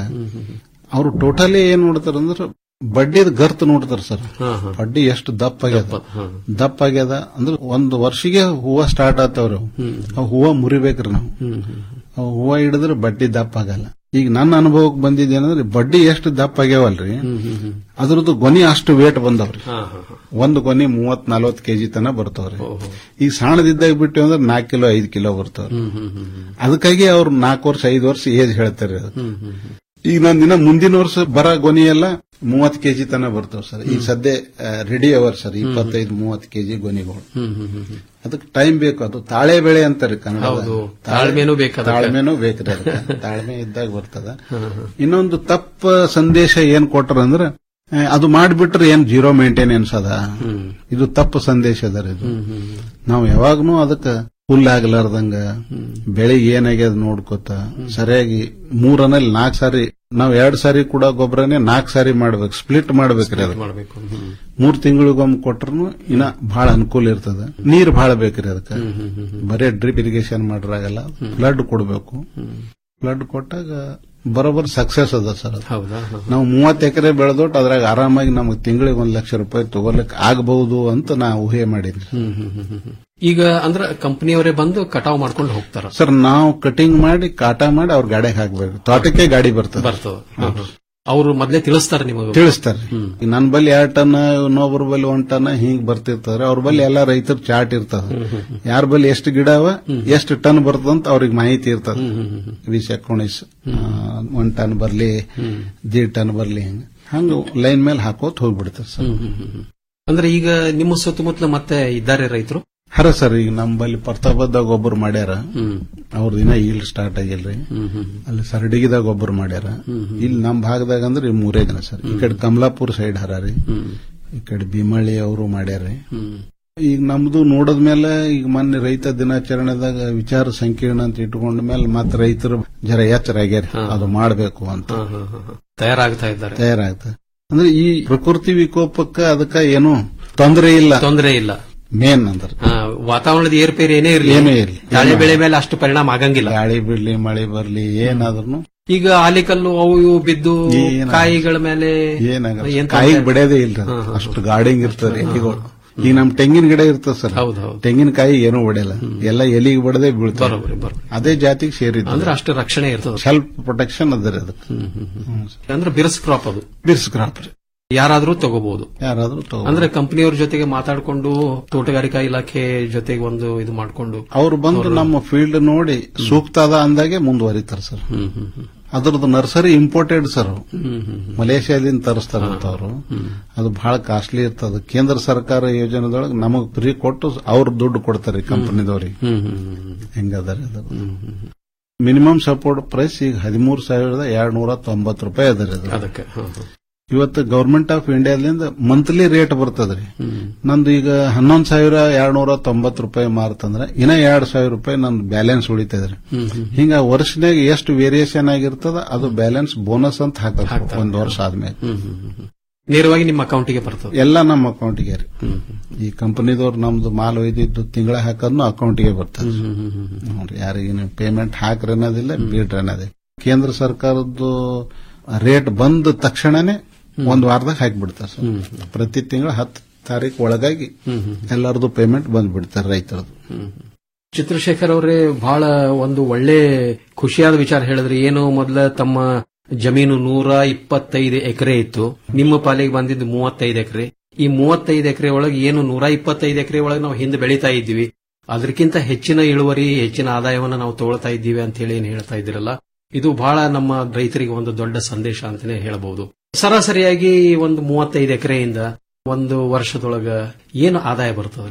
ಅವ್ರು ಟೋಟಲಿ ಏನ್ ನೋಡ್ತಾರ ಅಂದ್ರೆ ಬಡ್ಡಿದ ಗರ್ತ್ ನೋಡ್ತಾರ ಸರ್ ಹಾ, ಹಾ. ಬಡ್ಡಿ ಎಷ್ಟು ದಪ್ಪ ಆಗ್ಯದ ಹಾ. ದಪ್ಪ ಆಗ್ಯದ ಅಂದ್ರೆ ಒಂದು ವರ್ಷಿಗೆ ಹೂವ ಸ್ಟಾರ್ಟ್ ಆತವ್ರಿ ಅವು. ಅವು ಹೂವ ಮುರಿಬೇಕ್ರಿ ನಾವು ಹ್ಮ್ ಹ್ಮ್ ಅವು ಹೂವ ಹಿಡಿದ್ರೆ ಬಡ್ಡಿ ದಪ್ಪ ಆಗಲ್ಲ ಈಗ ನನ್ನ ಅನುಭವಕ್ಕೆ ಬಂದಿದ್ದೇನಂದ್ರೆ ಬಡ್ಡಿ ಎಷ್ಟು ದಪ್ಪ ಆಗ್ಯಾವಲ್ರಿ ಹ್ಮ್ ಹ್ಮ್ ಹ್ಮ್ ಅದ್ರದ್ದು ಗೊನಿ ಅಷ್ಟು ವೇಟ್ ಬಂದವ್ರಿ ಹಾ ಹಾ ಹಾ ಒಂದು ಗೊನಿ ಮೂವತ್ ನಲ್ವತ್ ಕೆಜಿ ತನ ಬರ್ತಾವ್ರಿ ಈಗ ಸಣ್ಣದಿದ್ದಾಗ ಬಿಟ್ಟು ಅಂದ್ರೆ ನಾಲ್ಕು ಕಿಲೋ ಐದು ಕಿಲೋ ಬರ್ತಾವ್ರಿ ಹ್ಮ್ ಹ್ಮ್ ಹ್ಮ್ ಹ್ಮ್ ಅದಕ್ಕಾಗಿ ಅವ್ರು ನಾಲ್ಕು ವರ್ಷ ಐದು ವರ್ಷ ಏಜ್ ಹೇಳ್ತಾರೆ ಅದು. ಹ್ಮ್ ಹ್ಮ್ ಹ್ಮ್ ಈಗ ನಾನು ದಿನ ಮುಂದಿನ ವರ್ಷ ಬರ ಗೊನಿ ಎಲ್ಲ ಮೂವತ್ ಕೆಜಿ ತನ ಬರ್ತಾವ ಸರ್ ಈಗ ಸದ್ಯ ರೆಡಿ ಅವರ್ ಸರ್ ಇಪ್ಪತ್ತೈದು ಮೂವತ್ ಕೆಜಿ ಗೊನಿಗಳು ಹ್ಮ್ ಹ್ಮ್ ಹ್ಮ್ ಹ್ಮ್ ಅದಕ್ಕೆ ಟೈಮ್ ಬೇಕು ಅದು ತಾಳೆ ಬೆಳೆ ಅಂತಾರೆ ಕನ್ನಡ ಹೌದು. ತಾಳ್ಮೆನೂ ಬೇಕು ಅದಕ್ಕೆ. ತಾಳ್ಮೆನೂ ಬೇಕ್ರಿ ಅದಕ್ಕೆ ತಾಳ್ಮೆ ಇದ್ದಾಗ ಬರ್ತದ ಇನ್ನೊಂದು ತಪ್ಪ ಸಂದೇಶ ಏನ್ ಕೊಟ್ರ ಅಂದ್ರೆ ಆ, ಅದು ಮಾಡ್ಬಿಟ್ರೆ ಏನ್ ಜೀರೋ ಮೇಂಟೆನೆನ್ಸ್ ಅದ ಇದು ತಪ್ಪು ಸಂದೇಶ ಅದ ರೀ ಇದು ನಾವು ಯಾವಾಗ್ನೂ ಅದಕ್ಕೆ ಹುಲ್ಲಾಗ್ಲಾರ್ದಂಗ ಬೆಳಿಗ್ಗೆ ಏನಾಗ್ಯದ ನೋಡ್ಕೋತ ಸರಿಯಾಗಿ ಮೂರನಲ್ಲಿ ನಾಲ್ಕು ಸಾರಿ ನಾವ್ ಎರಡ್ ಸಾರಿ ಕೂಡ ಗೊಬ್ಬರನೇ ನಾಲ್ಕು ಸಾರಿ ಮಾಡ್ಬೇಕು ಸ್ಪ್ಲಿಟ್ ಮಾಡ್ಬೇಕ್ರಿ ಅದು ಮಾಡ್ಬೇಕು ಹ್ಮ್ ಮೂರ್ ತಿಂಗಳಿಗೊಮ್ಮೆ ಕೊಟ್ರು ಇನ್ನ ಬಹಳ ಅನುಕೂಲ ಇರ್ತದ ನೀರ್ ಬಹಳ ಬೇಕ್ರಿ ಅದಕ್ಕೆ ಬರೇ ಡ್ರಿಪ್ ಇರಿಗೇಷನ್ ಮಾಡ್ರಾಗಲ್ಲ ಫ್ಲಡ್ ಕೊಡ್ಬೇಕು ಫ್ಲಡ್ ಕೊಟ್ಟಾಗ ಬರೋಬ್ಬರ್ ಸಕ್ಸಸ್ ಅದ ಸರ್ ಅದು. ಹೌದಾ ಹಾ. ನಾವು ಮೂವತ್ತು ಎಕರೆ ಬೆಳೆದೊಟ್ಟು ಅದ್ರಾಗ ಆರಾಮಾಗಿ ನಮಗೆ ತಿಂಗಳಿಗೆ ಒಂದ್ ಲಕ್ಷ ರೂಪಾಯಿ ತಗೋಲಿಕ್ ಆಗಬಹುದು ಅಂತ ನಾ ಊಹೆ ಮಾಡಿದ್ರಿ ಹ್ಮ್ ಹ್ಮ್ ಹ್ಮ್ ಹ್ಮ್ ಹ್ಮ್. ಈಗ ಅಂದ್ರೆ ಕಂಪನಿಯವರೇ ಬಂದು ಕಟಾವ್ ಮಾಡ್ಕೊಂಡು ಹೋಗ್ತಾರ ಸರ್ ನಾವು ಕಟಿಂಗ್ ಮಾಡಿ ಕಾಟ ಮಾಡಿ ಅವ್ರ ಗಾಡಿಗೆ ಹಾಕ್ಬೇಕು ತೋಟಕ್ಕೆ ಗಾಡಿ ಬರ್ತದೆ ಬರ್ತದ ಅವರು ಮೊದ್ಲೇ ತಿಳಿಸ್ತಾರೆ ನಿಮಗೆ ತಿಳಿಸ್ತಾರೆ ಈಗ ನನ್ ಬಲ್ಲಿ ಎರಡ್ ಟನ್ ಇನ್ನೊಬ್ರ ಬಲ್ಲಿ ಒಂದ್ ಟನ್ ಹಿಂಗ್ ಬರ್ತಿರ್ತಾರೆ ಅವ್ರ ಬಲ್ಲಿ ಎಲ್ಲಾ ರೈತರ ಚಾರ್ಟ್ ಇರ್ತದ ಯಾರ ಬಲ್ಲಿ ಎಷ್ಟು ಗಿಡ ಅವ ಎಷ್ಟು ಟನ್ ಬರ್ತದಂತ ಅವ್ರಿಗೆ ಮಾಹಿತಿ ಇರ್ತದ ವಿಷ ಕುಣಿಸ್ ಒಂದ್ ಟನ್ ಬರ್ಲಿ ದೀಡ್ ಟನ್ ಬರ್ಲಿ ಹಿಂಗ ಹಂಗ ಲೈನ್ ಮೇಲೆ ಹಾಕೋತ್ ಹೋಗ್ಬಿಡ್ತಾರೆ ಸರ್ ಅಂದ್ರೆ ಈಗ ನಿಮ್ಮ ಸುತ್ತಮುತ್ತಲ ಮತ್ತೆ ಇದ್ದಾರೆ ರೈತರು ಹರ ಸರ್ ಈಗ ನಮ್ಮಲ್ಲಿ ಪ್ರತಾಪದಾಗ ಒಬ್ಬರು ಮಾಡ್ಯಾರ ಅವ್ರ ದಿನ ಈಲ್ಡ್ ಸ್ಟಾರ್ಟ್ ಆಗಿಲ್ರಿ ಅಲ್ಲಿ ಸರ್ಡಿಗಿದಾಗ ಒಬ್ಬರು ಮಾಡ್ಯಾರ ಇಲ್ಲಿ ನಮ್ ಭಾಗದಾಗ ಅಂದ್ರೆ ಈ ಮೂರೇ ಜನ ಸರ್ ಈ ಕಡೆ ಕಮಲಾಪುರ ಸೈಡ್ ಹರಾರಿ ಈ ಕಡೆ ಭೀಮಳ್ಳಿ ಅವರು ಮಾಡ್ಯಾರಿ ಈಗ ನಮ್ದು ನೋಡದ್ಮೇಲೆ ಈಗ ಮೊನ್ನೆ ರೈತ ದಿನಾಚರಣೆದಾಗ ವಿಚಾರ ಸಂಕೀರ್ಣ ಅಂತ ಇಟ್ಕೊಂಡ ಮೇಲೆ ಮತ್ತೆ ರೈತರು ಜರ ಎಚ್ಚರಾಗ್ಯಾರ ಅದು ಮಾಡಬೇಕು ಅಂತ ತಯಾರಾಗ್ತಾ ಇದ್ದಾರೆ ತಯಾರಾಗ್ತದೆ ಅಂದ್ರೆ ಈ ಪ್ರಕೃತಿ ವಿಕೋಪಕ್ಕ ಅದಕ್ಕ ಏನು ತೊಂದರೆ ಇಲ್ಲ ತೊಂದರೆ ಇಲ್ಲ ಮೇನ್ ಅಂದ್ರೆ ಆ, ವಾತಾವರಣದ ಏರ್ಪೇರ್ ಏನೇ ಇರಲಿ ಏನೇ ಇರ್ಲಿ. ತಾಳೆ ಬೆಳೆ ಮೇಲೆ ಅಷ್ಟು ಪರಿಣಾಮ ಆಗಂಗಿಲ್ಲ ಗಾಳಿ ಬಿಡ್ಲಿ ಮಳೆ ಬರ್ಲಿ ಏನಾದ್ರೂ ಈಗ ಆಲಿಕಲ್ಲು ಅವು ಇವು ಬಿದ್ದು ಏನಾಗಲ್ಲ. ಕಾಯಿಗಳ ಮೇಲೆ ಏನಾಗಲ್ಲ ಏನ್ ಕಾಯಿಗೆ ತೊಂದ್ರೆ? ಬಿಡೋದೇ ಇಲ್ಲ ಅದು. ಅಷ್ಟು ಗಾರ್ಡಿಂಗ್ ಇರ್ತದೆ ಎಲೆಗಳು ಈಗ ನಮ್ ತೆಂಗಿನ ಗಿಡ ಇರ್ತದೆ ಸರ್ ತೆಂಗಿನಕಾಯಿ ಏನೂ ಬಿಡಲ್ಲ ಎಲ್ಲ ಎಲಿಗೆ ಬಿಡದೆ ಬೀಳ್ತಾರೆ ಬರೋಬ್ಬರಿ, ಬರೋಬ್ಬರಿ. ಅದೇ ಜಾತಿಗೆ ಸೇರಿದ್ದು ಅಂದ್ರೆ ಅಷ್ಟು ರಕ್ಷಣೆ ಇರ್ತದೆ ಸೆಲ್ಫ್ ಪ್ರೊಟೆಕ್ಷನ್ ಅದ ರೀ ಅದಕ್ಕೆ ಅಂದ್ರೆ ಬಿರ್ಸ್ ಕ್ರಾಪ್ ಅದು ಬಿರ್ಸ್ ಕ್ರಾಪ್ ರೀ ಯಾರಾದ್ರೂ ತಗೋಬಹುದು ಯಾರಾದ್ರೂ ತಗೋ ಅಂದ್ರೆ ಕಂಪನಿಯವ್ರ ಜೊತೆಗೆ ಮಾತಾಡ್ಕೊಂಡು ತೋಟಗಾರಿಕಾ ಇಲಾಖೆ ಜೊತೆಗೆ ಒಂದು ಇದು ಮಾಡ್ಕೊಂಡು ಅವ್ರು ಬಂದು ನಮ್ಮ ಫೀಲ್ಡ್ ನೋಡಿ ಸೂಕ್ತ ಅದ ಅಂದಾಗೆ ಮುಂದುವರಿತಾರೆ ಸರ್ ಅದ್ರದ್ದು ನರ್ಸರಿ ಇಂಪೋರ್ಟೆಡ್ ಸರ್ ಅವು. ಮಲೇಷ್ಯಾದಿಂದ ತರಿಸ್ತಾರಂತ ಅವರು ಅದು ಬಹಳ ಕಾಸ್ಟ್ಲಿ ಇರ್ತದ ಕೇಂದ್ರ ಸರ್ಕಾರ ಯೋಜನೆದೊಳಗೆ ನಮಗ್ ಫ್ರೀ ಕೊಟ್ಟು ಅವ್ರ ದುಡ್ಡು ಕೊಡ್ತಾರೆ ಕಂಪನಿದವ್ರಿಗೆ ಹೆಂಗದಾರೆ ಅದು ಮಿನಿಮಮ್ ಸಪೋರ್ಟ್ ಪ್ರೈಸ್ ಈಗ ಹದಿಮೂರು ಸಾವಿರದ ಎರಡ್ ನೂರ ತೊಂಬತ್ತು ರೂಪಾಯಿ ಅದ ರೀ ಅದು. ಅದಕ್ಕೆ ಹ, ಹ. ಇವತ್ತು ಗವರ್ಮೆಂಟ್ ಆಫ್ ಇಂಡಿಯಾದಿಂದ ಮಂತ್ಲಿ ರೇಟ್ ಬರ್ತದ್ರಿ ನಂದು ಈಗ ಹನ್ನೊಂದು ಸಾವಿರ ಎರಡ್ ನೂರ ತೊಂಬತ್ತು ರೂಪಾಯಿ ಮಾರ್ತಂದ್ರೆ ಇನ್ನ ಎರಡ್ ಸಾವಿರ ರೂಪಾಯಿ ನಂದು ಬ್ಯಾಲೆನ್ಸ್ ಉಳಿತದ್ರಿ ಹ್ಮ್, ಹ್ಮ್. ಹಿಂಗ ವರ್ಷನಾಗ ಎಷ್ಟು ವೇರಿಯೇಷನ್ ಆಗಿರ್ತದ ಅದು ಬ್ಯಾಲೆನ್ಸ್ ಬೋನಸ್ ಅಂತ ಹಾಕಬೇಕು ಒಂದ್ ವರ್ಷ ಆದ್ಮೇಲೆ ಹ್ಮ್, ಹ್ಮ್, ಹ್ಮ್, ಹ್ಮ್. ನೇರವಾಗಿ ನಿಮ್ಮ ಅಕೌಂಟಿಗೆ ಬರ್ತದೆ ಎಲ್ಲ ನಮ್ಮ ಅಕೌಂಟಿಗೆ ರೀ ಈ ಕಂಪನಿದವ್ರು ನಮ್ದು ಮಾಲ್ ಒಯ್ದಿದ್ದು ತಿಂಗಳ ಹಾಕೋದ್ನು ಅಕೌಂಟಿಗೆ ಬರ್ತದೆ ನೋಡ್ರಿ ಯಾರಿಗೆ ನೀವು ಪೇಮೆಂಟ್ ಹಾಕ್ರಿ ಅನ್ನೋದಿಲ್ಲ ಬಿಡ್ರಿ ಅನ್ನೋದಿಲ್ಲ ಕೇಂದ್ರ ಸರ್ಕಾರದ್ದು ರೇಟ್ ಬಂದ ತಕ್ಷಣನೇ ಒಂದ್ ವಾರದಾಗ ಹಾಕಿಬಿಡ್ತಾರೆ ಸರ್ ಪ್ರತಿ ತಿಂಗಳ ಹತ್ತು ತಾರೀಕು ಒಳಗಾಗಿ ಎಲ್ಲರದು ಪೇಮೆಂಟ್ ಬಂದ್ಬಿಡ್ತಾರೆ ರೈತರದು ಚಿತ್ರಶೇಖರ್ ಅವರೇ ಬಹಳ ಒಂದು ಒಳ್ಳೆ ಖುಷಿಯಾದ ವಿಚಾರ ಹೇಳಿದ್ರಿ ಏನು ಮೊದಲ ತಮ್ಮ ಜಮೀನು ನೂರ ಇಪ್ಪತ್ತೈದು ಎಕರೆ ಇತ್ತು ನಿಮ್ಮ ಪಾಲಿಗೆ ಬಂದಿದ್ದು ಮೂವತ್ತೈದು ಎಕರೆ ಈ ಮೂವತ್ತೈದು ಎಕರೆ ಒಳಗೆ ಏನು ನೂರ ಇಪ್ಪತ್ತೈದು ಎಕರೆ ಒಳಗೆ ನಾವು ಹಿಂದೆ ಬೆಳೀತಾ ಇದ್ದೀವಿ ಅದಕ್ಕಿಂತ ಹೆಚ್ಚಿನ ಇಳುವರಿ ಹೆಚ್ಚಿನ ಆದಾಯವನ್ನ ನಾವು ತಗೊಳ್ತಾ ಇದ್ದೀವಿ ಅಂತ ಹೇಳಿ ಏನ್ ಹೇಳ್ತಾ ಇದ್ದೀರಲ್ಲ ಇದು ಬಹಳ ನಮ್ಮ ರೈತರಿಗೆ ಒಂದು ದೊಡ್ಡ ಸಂದೇಶ ಅಂತಾನೆ ಹೇಳಬಹುದು ಸರಾಸರಿಯಾಗಿ ಒಂದು ಮೂವತ್ತೈದು ಎಕರೆಯಿಂದ ಒಂದು ವರ್ಷದೊಳಗ ಏನು ಆದಾಯ ಬರ್ತದೆ ನಿಮಗೆ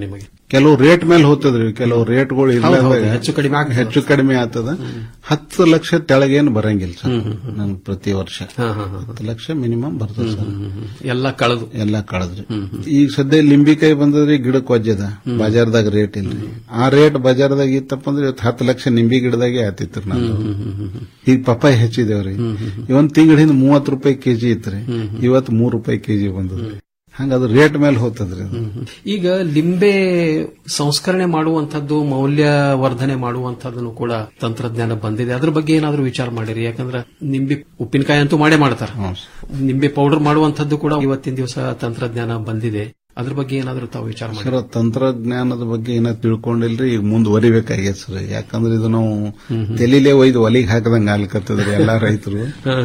ಕೆಲವು ರೇಟ್ ಮೇಲೆ ಹೋಗ್ತದ್ರಿ ಕೆಲವು ರೇಟ್ಗಳು ಇಲ್ಲ ಹೌದು, ಹೌದು. ಹೆಚ್ಚು ಕಡಿಮೆ ಆಗ್ತದೆ. ಹೆಚ್ಚು ಕಡಿಮೆ ಆಗ್ತದ ಹತ್ತು ಲಕ್ಷ ತೆಳಗೇನು ಬರಂಗಿಲ್ಲ ಸರ್ ನನ್ ಪ್ರತಿ ವರ್ಷ ಹತ್ತು ಲಕ್ಷ ಮಿನಿಮಮ್ ಬರ್ತದೆ ಸರ್ ಎಲ್ಲ ಕಳೆದು ಎಲ್ಲ ಕಳೆದ್ರಿ ಈಗ ಸದ್ಯ ಲಿಂಬಿಕಾಯಿ ಬಂದದ್ರಿ ಗಿಡಕ್ಕೆ ವಜ್ಜದ ಬಜಾರ್ದಾಗ ರೇಟ್ ಇಲ್ರಿ ಆ ರೇಟ್ ಬಜಾರ್ದಾಗ ಇತ್ತಪ್ಪ ಅಂದ್ರೆ ಇವತ್ತು ಹತ್ತು ಲಕ್ಷ ನಿಂಬಿ ಗಿಡದಾಗೆ ಆತಿತ್ರಿ ನಾನು ಈಗ ಪಪ್ಪಾಯಿ ಹೆಚ್ಚಿದೇವ್ರಿ ಇವನ್ ತಿಂಗಳ ಹಿಂದ ಮೂವತ್ತು ರೂಪಾಯಿ ಕೆಜಿ ಇತ್ರಿ ಇವತ್ತು ಮೂರು ರೂಪಾಯಿ ಕೆಜಿ ಬಂದದ್ರಿ ಹಂಗ ಅದು ರೇಟ್ ಮೇಲೆ ಹೋಗ್ತದ್ರಿ ಅದು ಈಗ ಲಿಂಬೆ ಸಂಸ್ಕರಣೆ ಮಾಡುವಂತದ್ದು ಮೌಲ್ಯವರ್ಧನೆ ಮಾಡುವಂತದ್ದನ್ನು ಕೂಡ ತಂತ್ರಜ್ಞಾನ ಬಂದಿದೆ ಅದ್ರ ಬಗ್ಗೆ ಏನಾದ್ರೂ ವಿಚಾರ ಮಾಡಿರಿ ಯಾಕಂದ್ರೆ ನಿಂಬೆ ಉಪ್ಪಿನಕಾಯಿ ಅಂತೂ ಮಾಡೇ ಮಾಡ್ತಾರ ನಿಂಬೆ ಪೌಡರ್ ಮಾಡುವಂತದ್ದು ಕೂಡ ಇವತ್ತಿನ ದಿವಸ ತಂತ್ರಜ್ಞಾನ ಬಂದಿದೆ ಅದ್ರ ಬಗ್ಗೆ ಏನಾದ್ರೂ ತಾವು ವಿಚಾರ ಮಾಡಿ ಸರ್ ತಂತ್ರಜ್ಞಾನದ ಬಗ್ಗೆ ಏನ ತಿಳ್ಕೊಂಡಿಲ್ರಿ ಈಗ ಮುಂದುವರಿಬೇಕಾಗ್ಯದ ಸರ್ ಯಾಕಂದ್ರೆ ಇದು ನಾವು ತೆಲಿಲೆ ಒಯ್ದು ಒಲಿಗೆ ಹಾಕದಂಗ ಆಗ್ಲಿಕತ್ತದ್ರಿ ಎಲ್ಲಾ ರೈತರು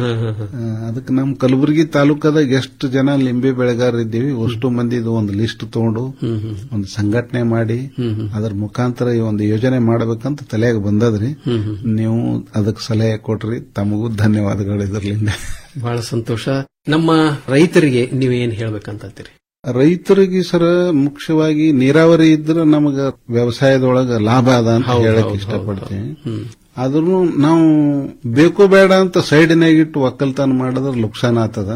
ಅದಕ್ಕೆ ನಮ್ ಕಲಬುರಗಿ ತಾಲೂಕದಾಗ ಎಷ್ಟು ಜನ ಲಿಂಬೆ ಬೆಳೆಗಾರ ಇದ್ದೀವಿ ಅಷ್ಟು ಮಂದಿ ಇದು ಒಂದು ಲಿಸ್ಟ್ ತಗೊಂಡು ಒಂದು ಸಂಘಟನೆ ಮಾಡಿ ಅದ್ರ ಮುಖಾಂತರ ಈ ಒಂದು ಯೋಜನೆ ಮಾಡಬೇಕಂತ ತಲೆಯಾಗ ಬಂದದ್ರಿ ನೀವು ಅದಕ್ಕೆ ಸಲಹೆ ಕೊಟ್ರಿ ತಮಗೂ ಧನ್ಯವಾದಗಳು ಇದರ್ಲಿಂದ ಬಹಳ ಸಂತೋಷ ನಮ್ಮ ರೈತರಿಗೆ ನೀವು ಏನ್ ಹೇಳ್ಬೇಕಂತೀರಿ ರೈತರಿಗೆ ಸರ ಮುಖ್ಯವಾಗಿ ನೀರಾವರಿ ಇದ್ರೆ ನಮಗ ವ್ಯವಸಾಯದೊಳಗ ಲಾಭ ಅದ ಅಂತ ಹೇಳಕ್ ಇಷ್ಟಪಡ್ತೀನಿ ಆದ್ರೂ ನಾವು ಬೇಕು ಬೇಡ ಅಂತ ಸೈಡ್ನಾಗ ಇಟ್ಟು ಒಕ್ಕಲ್ತನ ಮಾಡಿದ್ರೆ ಲುಕ್ಸಾನ್ ಆಗ್ತದ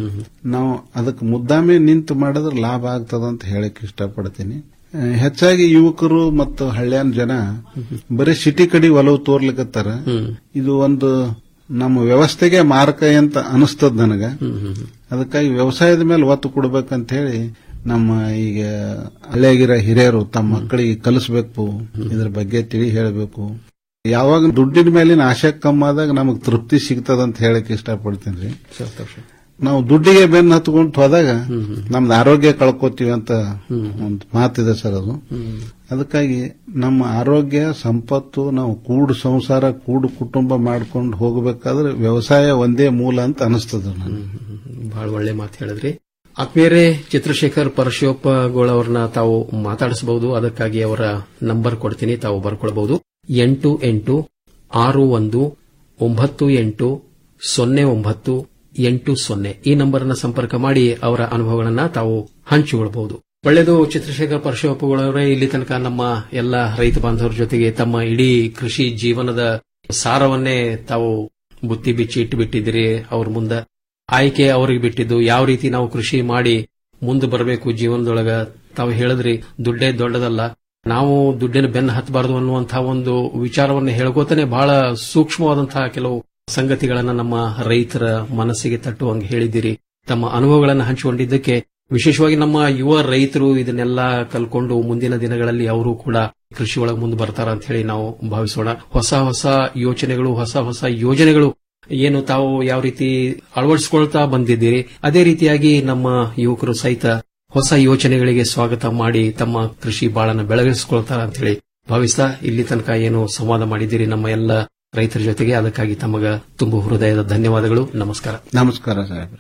ನಾವು ಅದಕ್ಕೆ ಮುದ್ದಾಮೆ ನಿಂತು ಮಾಡಿದ್ರೆ ಲಾಭ ಆಗ್ತದ ಅಂತ ಹೇಳಕ್ ಇಷ್ಟಪಡ್ತೀನಿ ಆ, ಹೆಚ್ಚಾಗಿ ಯುವಕರು ಮತ್ತು ಹಳ್ಳ್ಯಾನ ಜನ ಬರೀ ಸಿಟಿ ಕಡೆ ಒಲವು ತೋರ್ಲಿಕತ್ತಾರ ಇದು ಒಂದು ನಮ್ಮ ವ್ಯವಸ್ಥೆಗೆ ಮಾರಕ ಅಂತ ಅನಿಸ್ತದ ನನಗ ಅದಕ್ಕಾಗಿ ವ್ಯವಸಾಯದ ಮೇಲೆ ಒತ್ತು ಕೊಡ್ಬೇಕಂತ ಹೇಳಿ ನಮ್ಮ ಈಗ ಹಳೆಗಿರ ಹಿರಿಯರು ತಮ್ಮ ಮಕ್ಕಳಿಗೆ ಕಲಿಸ್ಬೇಕು ಇದ್ರ ಬಗ್ಗೆ ತಿಳಿ ಹೇಳಬೇಕು ಯಾವಾಗ ದುಡ್ಡಿನ ಮೇಲಿನ ಆಶೆ ಕಮ್ಮಾದಾಗ ನಮಗ್ ತೃಪ್ತಿ ಸಿಗ್ತದಂತ ಹೇಳಕ್ ಇಷ್ಟಪಡ್ತೀನಿ ಸಂತೋಷ ನಾವು ದುಡ್ಡಿಗೆ ಬೆನ್ನು ಹತ್ಕೊಂಡು ಹೋದಾಗ ನಮ್ದು ಆರೋಗ್ಯ ಕಳ್ಕೊತೀವಿ ಅಂತ ಒಂದು ಮಾತಿದೆ ಸರ್ ಅದು ಅದಕ್ಕಾಗಿ ನಮ್ಮ ಆರೋಗ್ಯ ಸಂಪತ್ತು ನಾವು ಕೂಡು ಸಂಸಾರ ಕೂಡು ಕುಟುಂಬ ಮಾಡ್ಕೊಂಡು ಹೋಗಬೇಕಾದ್ರೆ ವ್ಯವಸಾಯ ಒಂದೇ ಮೂಲ ಅಂತ ಅನಿಸ್ತದ ನನಗೆ ಬಹಳ ಒಳ್ಳೆ ಮಾತು ಹೇಳಿದ್ರಿ ಆತ್ಮೀಯರೇ ಚಿತ್ರಶೇಖರ್ ಪರಶಿವಪ್ಪಗೋಳ್ ಅವ್ರನ್ನ ತಾವು ಮಾತಾಡಿಸಬಹುದು ಅದಕ್ಕಾಗಿ ಅವರ ನಂಬರ್ ಕೊಡ್ತೀನಿ ತಾವು ಬರ್ಕೊಳ್ಬಹುದು ಎಂಟು ಎಂಟು ಆರು ಒಂದು ಒಂಬತ್ತು ಎಂಟು ಸೊನ್ನೆ ಒಂಬತ್ತು ಎಂಟು ಸೊನ್ನೆ ಈ ನಂಬರ್ನ ಸಂಪರ್ಕ ಮಾಡಿ ಅವರ ಅನುಭವಗಳನ್ನ ತಾವು ಹಂಚಿಕೊಳ್ಳಬಹುದು ಒಳ್ಳೆಯದು ಚಿತ್ರಶೇಖರ್ ಪರಶಿವಪ್ಪಗಳವರೇ ಇಲ್ಲಿ ತನಕ ನಮ್ಮ ಎಲ್ಲ ರೈತ ಬಾಂಧವರ ಜೊತೆಗೆ ತಮ್ಮ ಇಡೀ ಕೃಷಿ ಜೀವನದ ಸಾರವನ್ನೇ ತಾವು ಬುತ್ತಿ ಬಿಚ್ಚಿ ಇಟ್ಟು ಬಿಟ್ಟಿದ್ದೀರಿ ಅವ್ರ ಮುಂದೆ ಆಯ್ಕೆ ಅವ್ರಿಗೆ ಬಿಟ್ಟಿದ್ದು ಯಾವ ರೀತಿ ನಾವು ಕೃಷಿ ಮಾಡಿ ಮುಂದೆ ಬರಬೇಕು ಜೀವನದೊಳಗ ತಾವು ಹೇಳಿದ್ರಿ ದುಡ್ಡೇ ದೊಡ್ಡದಲ್ಲ ನಾವು ದುಡ್ಡಿನ ಬೆನ್ನು ಹತ್ತಬಾರದು ಅನ್ನುವಂತಹ ಒಂದು ವಿಚಾರವನ್ನು ಹೇಳ್ಕೋತಾನೆ ಬಹಳ ಸೂಕ್ಷ್ಮವಾದಂತಹ ಕೆಲವು ಸಂಗತಿಗಳನ್ನ ನಮ್ಮ ರೈತರ ಮನಸ್ಸಿಗೆ ತಟ್ಟುವಂಗೆ ಹೇಳಿದ್ದೀರಿ ತಮ್ಮ ಅನುಭವಗಳನ್ನು ಹಂಚಿಕೊಂಡಿದ್ದಕ್ಕೆ ವಿಶೇಷವಾಗಿ ನಮ್ಮ ಯುವ ರೈತರು ಇದನ್ನೆಲ್ಲ ಕಲ್ಕೊಂಡು ಮುಂದಿನ ದಿನಗಳಲ್ಲಿ ಅವರು ಕೂಡ ಕೃಷಿ ಒಳಗೆ ಮುಂದೆ ಬರ್ತಾರ ಅಂತ ಹೇಳಿ ನಾವು ಭಾವಿಸೋಣ ಹೊಸ ಹೊಸ ಯೋಚನೆಗಳು ಹೊಸ ಹೊಸ ಯೋಜನೆಗಳು ಏನು ತಾವು ಯಾವ ರೀತಿ ಅಳವಡಿಸಿಕೊಳ್ತಾ ಬಂದಿದ್ದೀರಿ ಅದೇ ರೀತಿಯಾಗಿ ನಮ್ಮ ಯುವಕರು ಸಹಿತ ಹೊಸ ಯೋಚನೆಗಳಿಗೆ ಸ್ವಾಗತ ಮಾಡಿ ತಮ್ಮ ಕೃಷಿ ಬಾಳನ್ನ ಬೆಳಗಿಸಿಕೊಳ್ತಾರ ಅಂತ ಹೇಳಿ ಭಾವಿಸ್ತಾ ಇಲ್ಲಿ ತನಕ ಏನು ಸಂವಾದ ಮಾಡಿದ್ದೀರಿ ನಮ್ಮ ಎಲ್ಲ ರೈತರ ಜೊತೆಗೆ ಅದಕ್ಕಾಗಿ ತಮಗ ತುಂಬು ಹೃದಯದ ಧನ್ಯವಾದಗಳು ನಮಸ್ಕಾರ ನಮಸ್ಕಾರ ಸಾಹೇಬ್ರೆ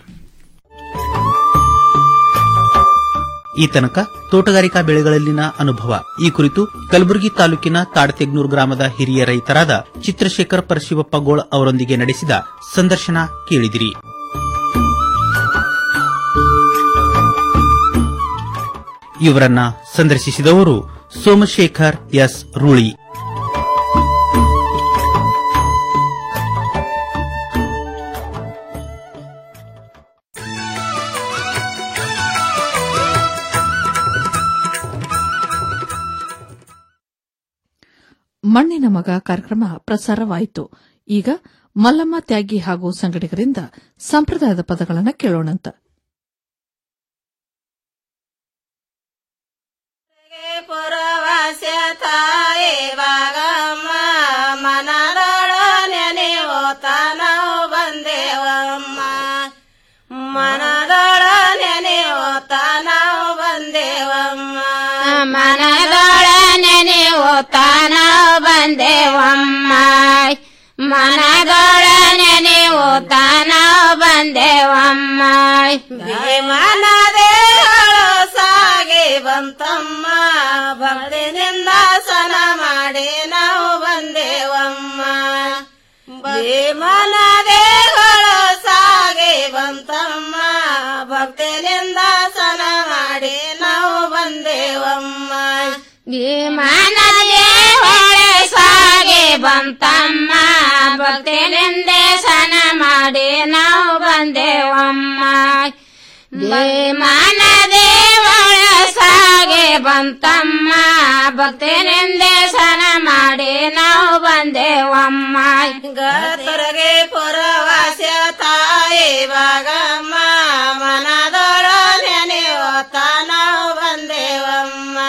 ಈ ತನಕ ತೋಟಗಾರಿಕಾ ಬೆಳೆಗಳಲ್ಲಿನ ಅನುಭವ ಈ ಕುರಿತು ಕಲಬುರಗಿ ತಾಲೂಕಿನ ತಾಡತೆಗ್ನೂರು ಗ್ರಾಮದ ಹಿರಿಯ ರೈತರಾದ ಚಿತ್ರಶೇಖರ್ ಪರಶಿವಪ್ಪ ಗೋಳ್ ಅವರೊಂದಿಗೆ ನಡೆಸಿದ ಸಂದರ್ಶನ ಕೇಳಿದಿರಿ ಇವರನ್ನ ಸಂದರ್ಶಿಸಿದವರು ಸೋಮಶೇಖರ್ ಎಸ್ ರೂಳಿ ಮಣ್ಣಿನ ಮಗ ಕಾರ್ಯಕ್ರಮ ಪ್ರಸಾರವಾಯಿತು ಈಗ ಮಲ್ಲಮ್ಮ ತ್ಯಾಗಿ ಹಾಗೂ ಸಂಘಟಕರಿಂದ ಸಂಪ್ರದಾಯದ ಪದಗಳನ್ನು ಕೇಳೋಣಂತ ಪುರವಾಸ್ಯ ತಾಯಿ ಬಾಗಮ್ಮ ಮನದೊಳು ನೆನೆಯೋತ ನಾವು ಬಂದೇವಮ್ಮ ಮನದೊಳು ನೆನೆಯೋತ ನಾವು ಬಂದೇವಮ್ಮ ಮನದೊಳ ನೆನೆಯುತ್ತ ನಾವು ಬಂದೇವಮ್ಮ ಮನದೊಳ ನೆನೆಯುತ್ತ ನಾವು ಬಂದೇವಮ್ಮ ಭೀಮನದೇಗಳು ಸಾಗಿ ಬಂತಮ್ಮ ಭಕ್ತಿನಿಂದ ಸನ ಮಾಡಿ ನಾವು ಬಂದೇವಮ್ಮ ಭೀಮನದೇಗಳು ಸಾಗಿ ಬಂತಮ್ಮ ಭಕ್ತಿನಿಂದ ಸನ ಮಾಡಿ ನಾವು ಬಂದೇವಮ್ಮ ಭೀಮನದೇ ಹೊಳೆ ಸಾಗೆ ಬಂತಮ್ಮ ಭಕ್ತಿನಿಂದೆ ಸನ ಮಾಡಿ ನಾವು ಬಂದೇವಮ್ಮ ಭೀಮನದೇ ಹೊಳೆ ಸಾಗೆ ಬಂತಮ್ಮ ಭಕ್ತಿನಿಂದೆ ಸನ ಮಾಡಿ ನಾವು ಬಂದೇವಮ್ಮ ಗತರಗೆ ಪುರವಾಸ್ಯ ತಾಯಿ ಭಾಗಮ್ಮ ಮನದೊಳ ನೆನೆಯೋತ ನಾವು ಬಂದೇವಮ್ಮ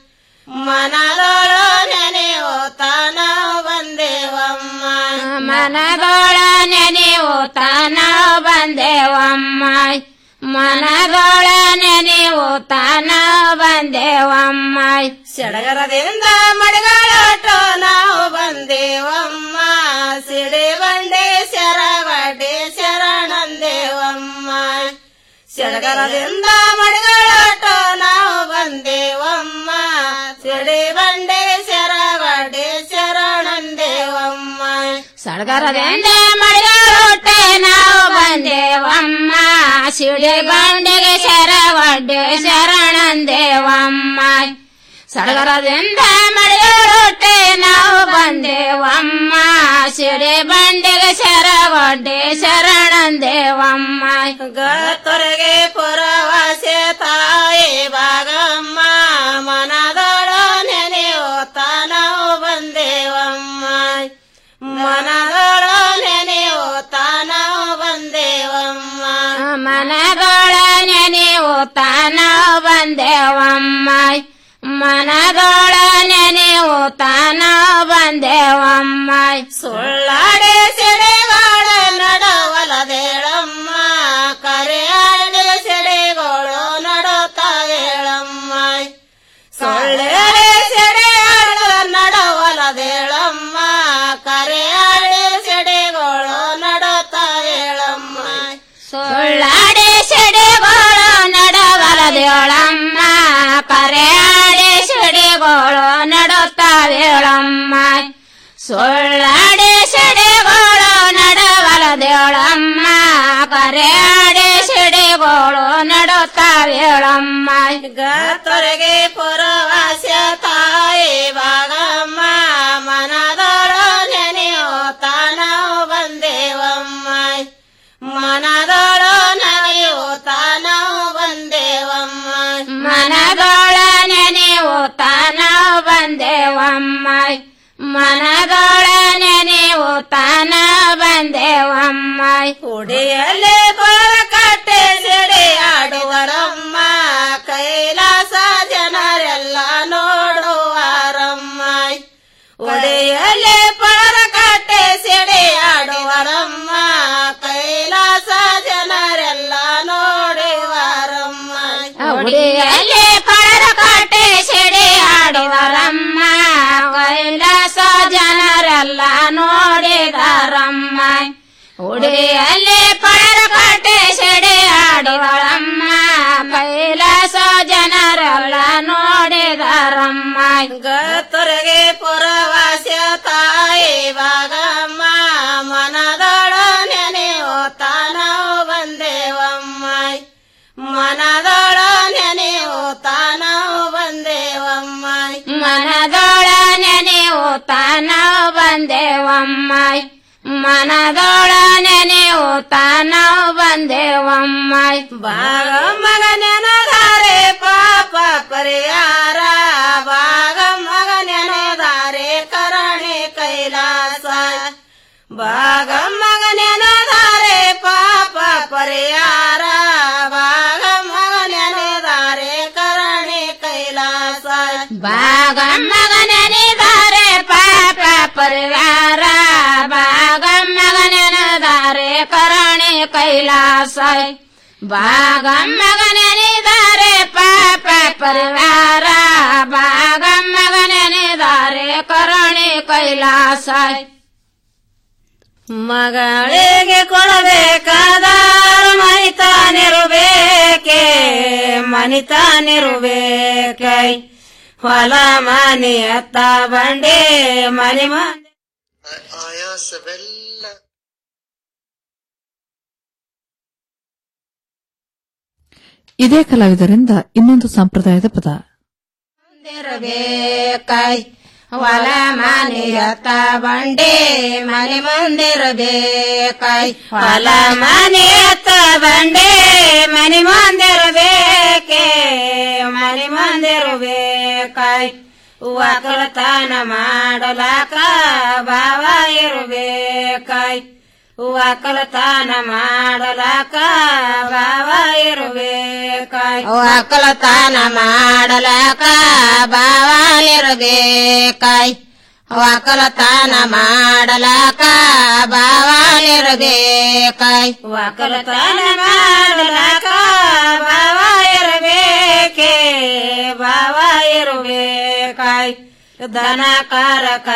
ಮನದೊಳ ನೆನೆಯೋತ ನಾವು ಬಂದೇವಮ್ಮ ಮನದೊಳ ನೆನೆಯೂತ ನಾವು ಬಂದೇವಮ್ಮ ಮನದೊಳ ನೆನೆಯೂತ ನಾವು ಬಂದೇವಮ್ಮ ಸಡಗರದಿಂದ ಮಡಿಗಳೋಟೋ ನಾವು ಬಂದೇವಮ್ಮ ಸಿಡಿ ಬಂಡೆ ಶರವಡೆ ಶರಣಂದೇವಮ್ಮ ಸಡಗರದಿಂದ ಮಡಿಗಳೋಟೋ ನಾವು ಬಂದೇವಮ್ಮ ಸಿಡಿ ಬಂಡೆ ಶರವಡೆ ಶರಣಂದೇವಮ್ಮ ಸಡಗರದಿಂದ ಮಡಿಗಳೊಟ್ಟೆ ನಾವು ಬಂದೇವಮ್ಮ ಸಿಡಿ ಬಂಡೆಗೆ ಶರವಡ್ಡೆ ಶರಣಂದೇವಮ್ಮ ಸಡಗರದಿಂದ ಮಡಿಗಳೊಟ್ಟೆ ನಾವು ಬಂದೇವಮ್ಮ ಸಿಡಿ ಬಂಡೆಗೆ ಶರವಡ್ಡೆ ಶರಣಂದೇವಮ್ಮ ಗತ್ತೊರೆಗೆ ಪುರವಾಸೆ ತಾಯಿ ಭಾಗಮ್ಮ ಮನದೊಳ ನೆನೆಯೋತ ನಾವು ಬಂದೇವಮ್ಮ ಮನದೊಳ ನೆನೆಯೋತ ನಾವು ಬಂದೇವಮ್ಮ ಮನದೊಳ ನೆನೆಯೂತ ನಾವು ಬಂದೇವಮ್ಮ ಮನದೊಳ ನೆನೆಯೂತ ನಾವು ಬಂದೇವಮ್ಮ ಸುಳ್ಳಾಡೆ ಸೆಡೆಗಳ ನಡವಲದೇಳಮ್ಮ ಕರೆಯಾಡೆ ಸೆಡೆಗಳು ನಡುತ್ತಾವೇಳಮ್ಮ ಸೊಳ್ಳೆಡೆ ಸೆಡೆಗಳ ನಡವಲದೇಳಮ್ಮ ಕರೆಯಾಡೆ ಸೆಡೆಗಳು ನಡುತ್ತಾವೇಳಮ್ಮ ಸುಳ್ಳಾಡೆ ಸೆಡೆಗಳು ನಡವಲದೇಳಮ್ಮ ಕರೆಯಾಡೆ ಸೆಡೆಗಳು ನಡುತ್ತಾವೇಳಮ್ಮ ಸುಳ್ಳಾಡೆ ಸೆಡೆಗಳು ನಡವಲದೇಳಮ್ಮ ಕರೆಯಾಡೆ ಸೆಡೆಗಳು ನಡುತ್ತಾವೇಳಮ್ಮ ಗತ್ತೊರೆಗೆ ಪುರವಾಸ್ಯ ತಾಯಿ ಭಾಗಮ್ಮ ಮನದೊಳ ನೆನೆಯೋತ ನಾವು ಬಂದೇವಮ್ಮ ಮನದೊಳ ನೆನೆಯೋತ ನಾವು ಬಂದೇವಮ್ಮ ಮನದೊಳ ನೆನೆಯೂತ ನಾವು ಬಂದೇವಮ್ಮ ಮನದೊಳ ನೆನೆಯೂತ ನಾವು ಬಂದೇವಮ್ಮ ಉಡಿಯಲ್ಲಿ ಕಟ್ಟೆ ಸಿಡಿ ಆಡುವರಮ್ಮ ಕೈಲಾಸ ಜನರೆಲ್ಲ ನೋಡುವರಮ್ಮ ಉಡಿಯಲ್ಲಿ ಕಟ್ಟೆ ಸಿಡಿ ಆಡುವರಮ್ಮ ಕೈಲಾಸ ಜನರೆಲ್ಲ ನೋಡುವರಮ್ಮ ಉಡಿಯಲ್ಲಿ ಪಡರ ಕಾಟೆ ಸೆಡೆ ಆಡುವರಮ್ಮ ಕೈಲಾಸ ಜನರೆಲ್ಲ ನೋಡಿದರಮ್ಮ ಉಡಿಯಲ್ಲಿ ಪಡರ ಕಾಟೆ ಸೆಡೆ ಆಡುವರಮ್ಮ ಕೈಲಾಸ ಜನರೆಲ್ಲ ನೋಡಿದರಮ್ಮ ಗತ್ತೊರೆಗೆ ಪುರವಾಸ್ಯ ತಾಯಿ ಭಾಗಮ್ಮ ಮನದೊಳ ನೆನೆಯೋತ ನಾವು ಬಂದೇವಮ್ಮ ಮನದೊಳ ನೆನೆಯೋತ ನಾವು ಬಂದೇವಮ್ಮ ಮನದೊಳ ನೆನೆಯೂತ ನಾವು ಬಂದೇವಮ್ಮ ಮನದೊಳ ನೆನೆಯೂತ ನಾವು ಬಂದೇವಮ್ಮ ಭಾಗಮ್ಮಗ ನೆನದಾರೆ ಪಾಪ ಪರಿಹಾರ ಭಾಗಮ್ಮಗ ನೆನದಾರೆ ಕರಣೆ ಕೈಲಾಸ ಭಾಗಮ್ಮಗ ನೆನದಾರೆ ಪಾಪ ಪರಿಹಾರ ಭಾಗಮ್ಮಗ ನೆನದಾರೆ ಕರಣೆ ಕೈಲಾಸ ಭಾಗಮ್ಮಗ ನೆನೆದಾರೆ ಪಾಪ ಪರಿವಾರ ಭಾಗಮ್ಮಗ ನೆನೆದಾರೆ ಕರಣೆ ಕೈಲಾಸ ಭಾಗಮ್ಮಗ ನೆನೆದಾರೆ ಪಾಪ ಪರಿವಾರ ಭಾಗಮ್ಮಗ ನೆನೆದಾರೆ ಕರಣೆ ಕೈಲಾಸ ಮಗಳಿಗೆ ಕೊಡಬೇಕಾದಾರು ಮನಿತಾನಿರುಬೇಕೆ ಮನಿತಾನಿರುಬೇಕೈ ಹೊಲ ಮನೆ ಅತ್ತ ಬಂಡೆ ಮನೆ ಮನೆ ಆಯಾಸವೆಲ್ಲ ಇದೇ ಕಲಾವಿದರಿಂದ ಇನ್ನೊಂದು ಸಂಪ್ರದಾಯದ ಪದ ಇರಬೇಕಾಯ್ ಹೊಲ ಮನೆ ಹತ್ತ ಬಂಡೆ ಮನೆ ಮುಂದಿರಬೇಕಾಯ್ ಹೊಲ ಮನೆ ಹತ್ತ ಬಂಡೆ ಮನೆ ಮುಂದಿರಬೇಕೆ ಮನೆ ಮುಂದಿರಬೇಕಾಯ್ ಒಕ್ಕಲತನ ಮಾಡಲಾಕ ಭಾವ ಇರಬೇಕಾಯ್ ಒಕ್ಕಲತನ ಮಾಡಲಾಕ ಭಾವ ಇರಬೇಕಾಯ್ ಒಕ್ಕಲತನ ಮಾಡಲಾಕ ಭಾವ ಇರಬೇಕಾಯ್ ಒಕ್ಕಲತನ ಮಾಡಲಾಕ ಭಾವ ಇರಬೇಕಾಯ್ ಒಕ್ಕಲತನ ಮಾಡಲಾಕ ಭಾವ ಇರಬೇಕೆ ಭಾವ ಇರಬೇಕಾಯ್ ದನ ಕಾರಕ